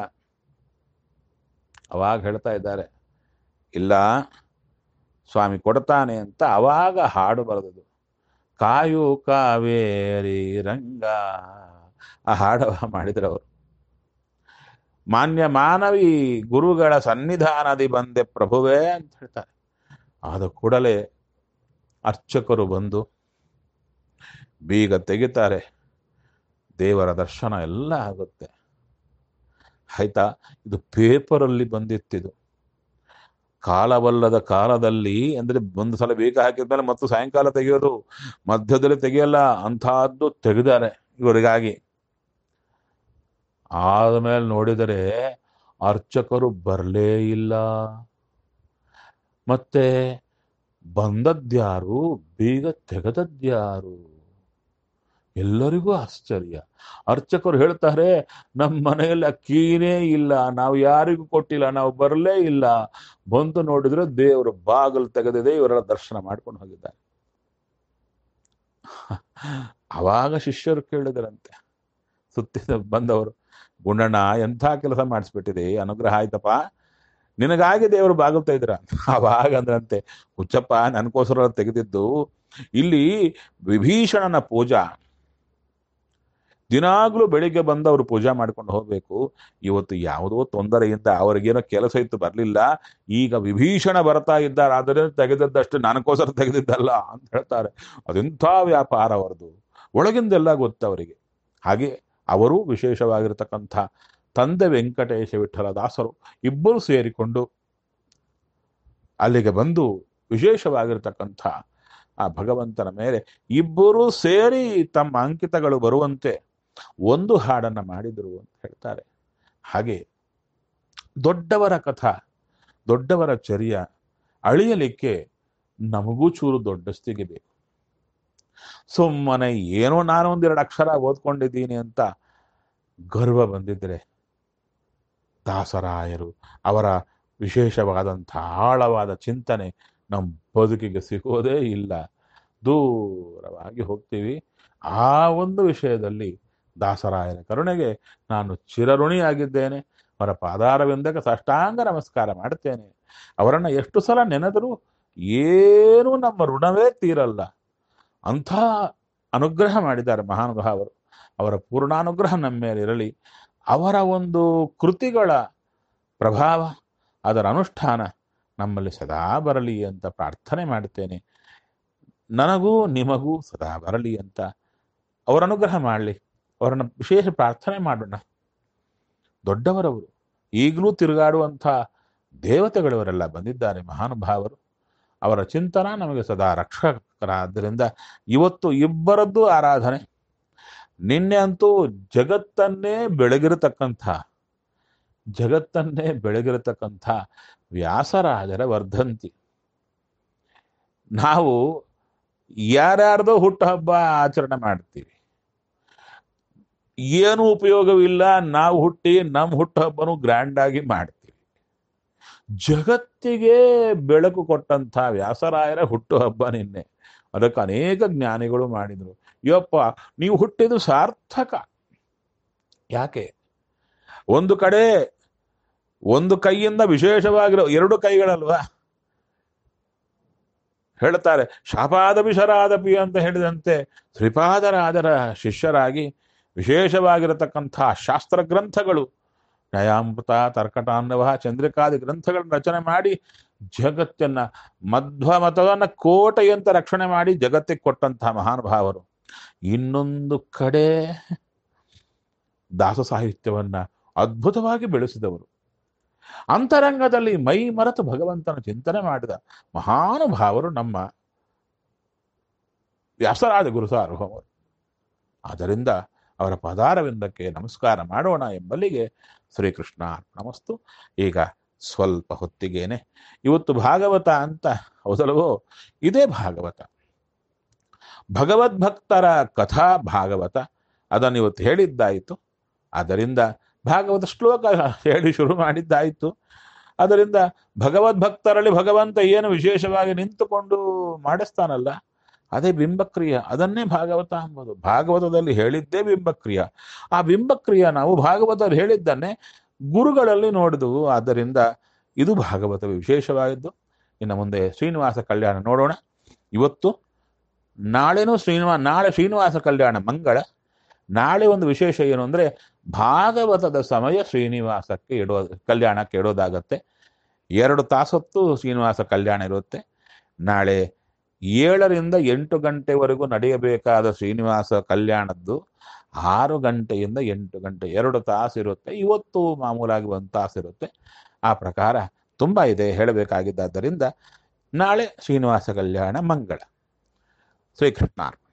ಅವಾಗ ಹೇಳ್ತಾ ಇದ್ದಾರೆ ಇಲ್ಲ ಸ್ವಾಮಿ ಕೊಡ್ತಾನೆ ಅಂತ ಅವಾಗ ಹಾಡು ಬರೆದದು ಕಾಯು ಕಾವೇರಿ ರಂಗ ಆ ಹಾಡು ಮಾಡಿದ್ರು ಅವರು ಮಾನ್ಯ ಮಾನವಿ ಗುರುಗಳ ಸನ್ನಿಧಾನದಿ ಬಂದೆ ಪ್ರಭುವೇ ಅಂತ ಹೇಳ್ತಾರೆ ಆದ ಕೂಡಲೇ ಅರ್ಚಕರು ಬಂದು ಬೀಗ ತೆಗಿತಾರೆ ದೇವರ ದರ್ಶನ ಎಲ್ಲ ಆಗುತ್ತೆ ಆಯ್ತಾ ಇದು ಪೇಪರಲ್ಲಿ ಬಂದಿತ್ತಿದು ಕಾಲವಲ್ಲದ ಕಾಲದಲ್ಲಿ ಅಂದ್ರೆ ಒಂದು ಸಲ ಬೇಗ ಹಾಕಿದ್ಮೇಲೆ ಮತ್ತು ಸಾಯಂಕಾಲ ತೆಗೆಯೋದು ಮಧ್ಯದಲ್ಲಿ ತೆಗೆಯಲ್ಲ ಅಂತಹದ್ದು ತೆಗೆದಾರೆ ಇವರಿಗಾಗಿ ಆದ್ಮೇಲೆ ನೋಡಿದರೆ ಅರ್ಚಕರು ಬರಲೇ ಇಲ್ಲ ಮತ್ತೆ ಬಂದದ್ಯಾರು ಬೀಗ ತೆಗೆದದ್ಯಾರು ಎಲ್ಲರಿಗೂ ಆಶ್ಚರ್ಯ ಅರ್ಚಕರು ಹೇಳ್ತಾರೆ ನಮ್ಮ ಮನೆಯಲ್ಲಿ ಅಕ್ಕಿನೇ ಇಲ್ಲ ನಾವು ಯಾರಿಗೂ ಕೊಟ್ಟಿಲ್ಲ ನಾವು ಬರಲೇ ಇಲ್ಲ ಬಂದು ನೋಡಿದ್ರೆ ದೇವರು ಬಾಗಿಲು ತೆಗೆದಿದೆ ಇವರೆಲ್ಲ ದರ್ಶನ ಮಾಡ್ಕೊಂಡು ಹೋಗಿದ್ದಾರೆ ಅವಾಗ ಶಿಷ್ಯರು ಕೇಳಿದರಂತೆ ಸುತ್ತಿದ ಬಂದವರು ಗುಂಡಣ್ಣ ಎಂಥ ಕೆಲಸ ಮಾಡಿಸ್ಬಿಟ್ಟಿದೆ ಅನುಗ್ರಹ ಆಯ್ತಪ್ಪ ನಿನಗಾಗಿ ದೇವರು ಬಾಗುತ್ತಾ ಇದ್ರ ಅವಾಗ ಅಂದ್ರಂತೆ ಹುಚ್ಚಪ್ಪ ನನ್ಕೋಸ್ಕರ ತೆಗೆದಿದ್ದು ಇಲ್ಲಿ ವಿಭೀಷಣನ ಪೂಜಾ ದಿನಾಗ್ಲೂ ಬೆಳಿಗ್ಗೆ ಬಂದು ಅವರು ಪೂಜಾ ಮಾಡ್ಕೊಂಡು ಹೋಗ್ಬೇಕು ಇವತ್ತು ಯಾವುದೋ ತೊಂದರೆಯಿಂದ ಅವ್ರಿಗೇನೋ ಕೆಲಸ ಇತ್ತು ಬರಲಿಲ್ಲ ಈಗ ವಿಭೀಷಣ ಬರ್ತಾ ಇದ್ದಾರೆ ಆದರೆ ತೆಗೆದದ್ದಷ್ಟು ನನಗೋಸ್ಕರ ತೆಗೆದಿದ್ದಲ್ಲ ಅಂತ ಹೇಳ್ತಾರೆ ಅದೆಂಥ ವ್ಯಾಪಾರ ಅವರದು ಒಳಗಿಂದೆಲ್ಲ ಗೊತ್ತು ಅವರಿಗೆ ಹಾಗೆ ಅವರು ವಿಶೇಷವಾಗಿರ್ತಕ್ಕಂಥ ತಂದೆ ವೆಂಕಟೇಶ ವಿಠಲ ದಾಸರು ಇಬ್ಬರು ಸೇರಿಕೊಂಡು ಅಲ್ಲಿಗೆ ಬಂದು ವಿಶೇಷವಾಗಿರ್ತಕ್ಕಂಥ ಆ ಭಗವಂತನ ಮೇಲೆ ಇಬ್ಬರು ಸೇರಿ ತಮ್ಮ ಅಂಕಿತಗಳು ಬರುವಂತೆ ಒಂದು ಹಾಡನ್ನ ಮಾಡಿದರು ಅಂತ ಹೇಳ್ತಾರೆ ಹಾಗೆ ದೊಡ್ಡವರ ಕಥಾ ದೊಡ್ಡವರ ಚರ್ಯ ಅಳಿಯಲಿಕ್ಕೆ ನಮಗೂ ಚೂರು ದೊಡ್ಡಸ್ತಿಗೆ ಬೇಕು ಸುಮ್ಮನೆ ಏನೋ ನಾನು ಒಂದೆರಡು ಅಕ್ಷರ ಓದ್ಕೊಂಡಿದ್ದೀನಿ ಅಂತ ಗರ್ವ ಬಂದಿದ್ರೆ ದಾಸರಾಯರು ಅವರ ವಿಶೇಷವಾದಂಥ ಆಳವಾದ ಚಿಂತನೆ ನಮ್ಮ ಬದುಕಿಗೆ ಸಿಗೋದೇ ಇಲ್ಲ ದೂರವಾಗಿ ಹೋಗ್ತೀವಿ ಆ ಒಂದು ವಿಷಯದಲ್ಲಿ ದಾಸರಾಯರ ಕರುಣೆಗೆ ನಾನು ಚಿರಋಣಿಯಾಗಿದ್ದೇನೆ ಅವರ ಪಾದಾರವಿಂದಕ್ಕೆ ಸಾಷ್ಟಾಂಗ ನಮಸ್ಕಾರ ಮಾಡ್ತೇನೆ ಅವರನ್ನು ಎಷ್ಟು ಸಲ ನೆನೆದರೂ ಏನೂ ನಮ್ಮ ಋಣವೇ ತೀರಲ್ಲ ಅಂಥ ಅನುಗ್ರಹ ಮಾಡಿದ್ದಾರೆ ಮಹಾನುಭಾವರು ಅವರ ಪೂರ್ಣಾನುಗ್ರಹ ನಮ್ಮ ಮೇಲೆ ಇರಲಿ ಅವರ ಒಂದು ಕೃತಿಗಳ ಪ್ರಭಾವ ಅದರ ಅನುಷ್ಠಾನ ನಮ್ಮಲ್ಲಿ ಸದಾ ಬರಲಿ ಅಂತ ಪ್ರಾರ್ಥನೆ ಮಾಡ್ತೇನೆ ನನಗೂ ನಿಮಗೂ ಸದಾ ಬರಲಿ ಅಂತ ಅವರ ಅನುಗ್ರಹ ಮಾಡಲಿ ಅವರನ್ನು ವಿಶೇಷ ಪ್ರಾರ್ಥನೆ ಮಾಡೋಣ ದೊಡ್ಡವರವರು ಈಗಲೂ ತಿರುಗಾಡುವಂಥ ದೇವತೆಗಳವರೆಲ್ಲ ಬಂದಿದ್ದಾರೆ ಮಹಾನುಭಾವರು ಅವರ ಚಿಂತನ ನಮಗೆ ಸದಾ ರಕ್ಷಕರಾದ್ದರಿಂದ ಇವತ್ತು ಇಬ್ಬರದ್ದು ಆರಾಧನೆ ನಿನ್ನೆ ಅಂತೂ ಜಗತ್ತನ್ನೇ ಬೆಳಗಿರತಕ್ಕಂಥ ಜಗತ್ತನ್ನೇ ಬೆಳಗಿರತಕ್ಕಂಥ ವ್ಯಾಸರಾಜರ ವರ್ಧಂತಿ ನಾವು ಯಾರ್ಯಾರ್ದೋ ಹುಟ್ಟುಹಬ್ಬ ಆಚರಣೆ ಮಾಡ್ತೀವಿ ಏನು ಉಪಯೋಗವಿಲ್ಲ ನಾವು ಹುಟ್ಟಿ ನಮ್ಮ ಹುಟ್ಟುಹಬ್ಬನು ಗ್ರ್ಯಾಂಡ್ ಆಗಿ ಮಾಡ್ತೀವಿ ಜಗತ್ತಿಗೆ ಬೆಳಕು ಕೊಟ್ಟಂಥ ವ್ಯಾಸರಾಯರ ಹುಟ್ಟುಹಬ್ಬ ನಿನ್ನೆ ಅದಕ್ಕೆ ಅನೇಕ ಜ್ಞಾನಿಗಳು ಮಾಡಿದರು ಯಪ್ಪ ನೀವು ಹುಟ್ಟಿದ್ದು ಸಾರ್ಥಕ ಯಾಕೆ ಒಂದು ಕಡೆ ಒಂದು ಕೈಯಿಂದ ವಿಶೇಷವಾಗಿರೋ ಎರಡು ಕೈಗಳಲ್ವಾ ಹೇಳ್ತಾರೆ ಶಾಪಾದಪಿ ಶರಾದಪಿ ಅಂತ ಹೇಳಿದಂತೆ ಶ್ರೀಪಾದರಾಜರ ಶಿಷ್ಯರಾಗಿ ವಿಶೇಷವಾಗಿರತಕ್ಕಂಥ ಶಾಸ್ತ್ರ ಗ್ರಂಥಗಳು ನ್ಯಾಯಾಮೃತ ತರ್ಕಟಾನ್ನವ ಚಂದ್ರಿಕಾದಿ ಗ್ರಂಥಗಳನ್ನ ರಚನೆ ಮಾಡಿ ಜಗತ್ತನ್ನ ಮಧ್ವ ಮತವನ್ನ ಕೋಟೆಯಂತ ರಕ್ಷಣೆ ಮಾಡಿ ಜಗತ್ತಿಗೆ ಕೊಟ್ಟಂತಹ ಮಹಾನುಭಾವರು ಇನ್ನೊಂದು ಕಡೆ ದಾಸ ಸಾಹಿತ್ಯವನ್ನ ಅದ್ಭುತವಾಗಿ ಬೆಳೆಸಿದವರು ಅಂತರಂಗದಲ್ಲಿ ಮೈ ಮರೆತು ಭಗವಂತನ ಚಿಂತನೆ ಮಾಡಿದ ಮಹಾನುಭಾವರು ನಮ್ಮ ವ್ಯಾಸರಾಜ ಗುರು ಸಾರ್ವಭೌಮರು ಆದ್ದರಿಂದ ಅವರ ಪದಾರವಿಂದಕ್ಕೆ ನಮಸ್ಕಾರ ಮಾಡೋಣ ಎಂಬಲ್ಲಿಗೆ ಶ್ರೀಕೃಷ್ಣ ನಮಸ್ತು ಈಗ ಸ್ವಲ್ಪ ಹೊತ್ತಿಗೇನೆ ಇವತ್ತು ಭಾಗವತ ಅಂತ ಹೌದಲ್ವೋ ಇದೇ ಭಾಗವತ ಭಗವದ್ಭಕ್ತರ ಕಥಾ ಭಾಗವತ ಅದನ್ನು ಇವತ್ತು ಹೇಳಿದ್ದಾಯಿತು ಆದ್ದರಿಂದ ಭಾಗವತ ಶ್ಲೋಕ ಹೇಳಿ ಶುರು ಮಾಡಿದ್ದಾಯಿತು ಅದರಿಂದ ಭಗವದ್ಭಕ್ತರಲ್ಲಿ ಭಗವಂತ ಏನು ವಿಶೇಷವಾಗಿ ನಿಂತುಕೊಂಡು ಮಾಡಿಸ್ತಾನಲ್ಲ ಅದೇ ಬಿಂಬಕ್ರಿಯ ಅದನ್ನೇ ಭಾಗವತ ಅಂಬೋದು ಭಾಗವತದಲ್ಲಿ ಹೇಳಿದ್ದೇ ಬಿಂಬಕ್ರಿಯ ಆ ಬಿಂಬಕ್ರಿಯ ನಾವು ಭಾಗವತದಲ್ಲಿ ಹೇಳಿದ್ದನ್ನೇ ಗುರುಗಳಲ್ಲಿ ನೋಡಿದವು ಆದ್ದರಿಂದ ಇದು ಭಾಗವತ ವಿಶೇಷವಾಗಿದ್ದು ಇನ್ನು ಮುಂದೆ ಶ್ರೀನಿವಾಸ ಕಲ್ಯಾಣ ನೋಡೋಣ ಇವತ್ತು ನಾಳೆನೂ ಶ್ರೀನಿವಾಸ ನಾಳೆ ಶ್ರೀನಿವಾಸ ಕಲ್ಯಾಣ ಮಂಗಳ ನಾಳೆ ಒಂದು ವಿಶೇಷ ಏನು ಅಂದರೆ ಭಾಗವತದ ಸಮಯ ಶ್ರೀನಿವಾಸಕ್ಕೆ ಇಡೋ ಕಲ್ಯಾಣಕ್ಕೆ ಇಡೋದಾಗತ್ತೆ ಎರಡು ತಾಸೊತ್ತು ಶ್ರೀನಿವಾಸ ಕಲ್ಯಾಣ ಇರುತ್ತೆ ನಾಳೆ ಏಳರಿಂದ ಎಂಟು ಗಂಟೆವರೆಗೂ ನಡೆಯಬೇಕಾದ ಶ್ರೀನಿವಾಸ ಕಲ್ಯಾಣದ್ದು ಆರು ಗಂಟೆಯಿಂದ ಎಂಟು ಗಂಟೆ ಎರಡು ತಾಸು ಇರುತ್ತೆ ಇವತ್ತು ಮಾಮೂಲಾಗಿ ಒಂದು ತಾಸು ಇರುತ್ತೆ ಆ ಪ್ರಕಾರ ತುಂಬ ಇದೆ ಹೇಳಬೇಕಾಗಿದ್ದರಿಂದ ನಾಳೆ ಶ್ರೀನಿವಾಸ ಕಲ್ಯಾಣ ಮಂಗಳ ಶ್ರೀಕೃಷ್ಣ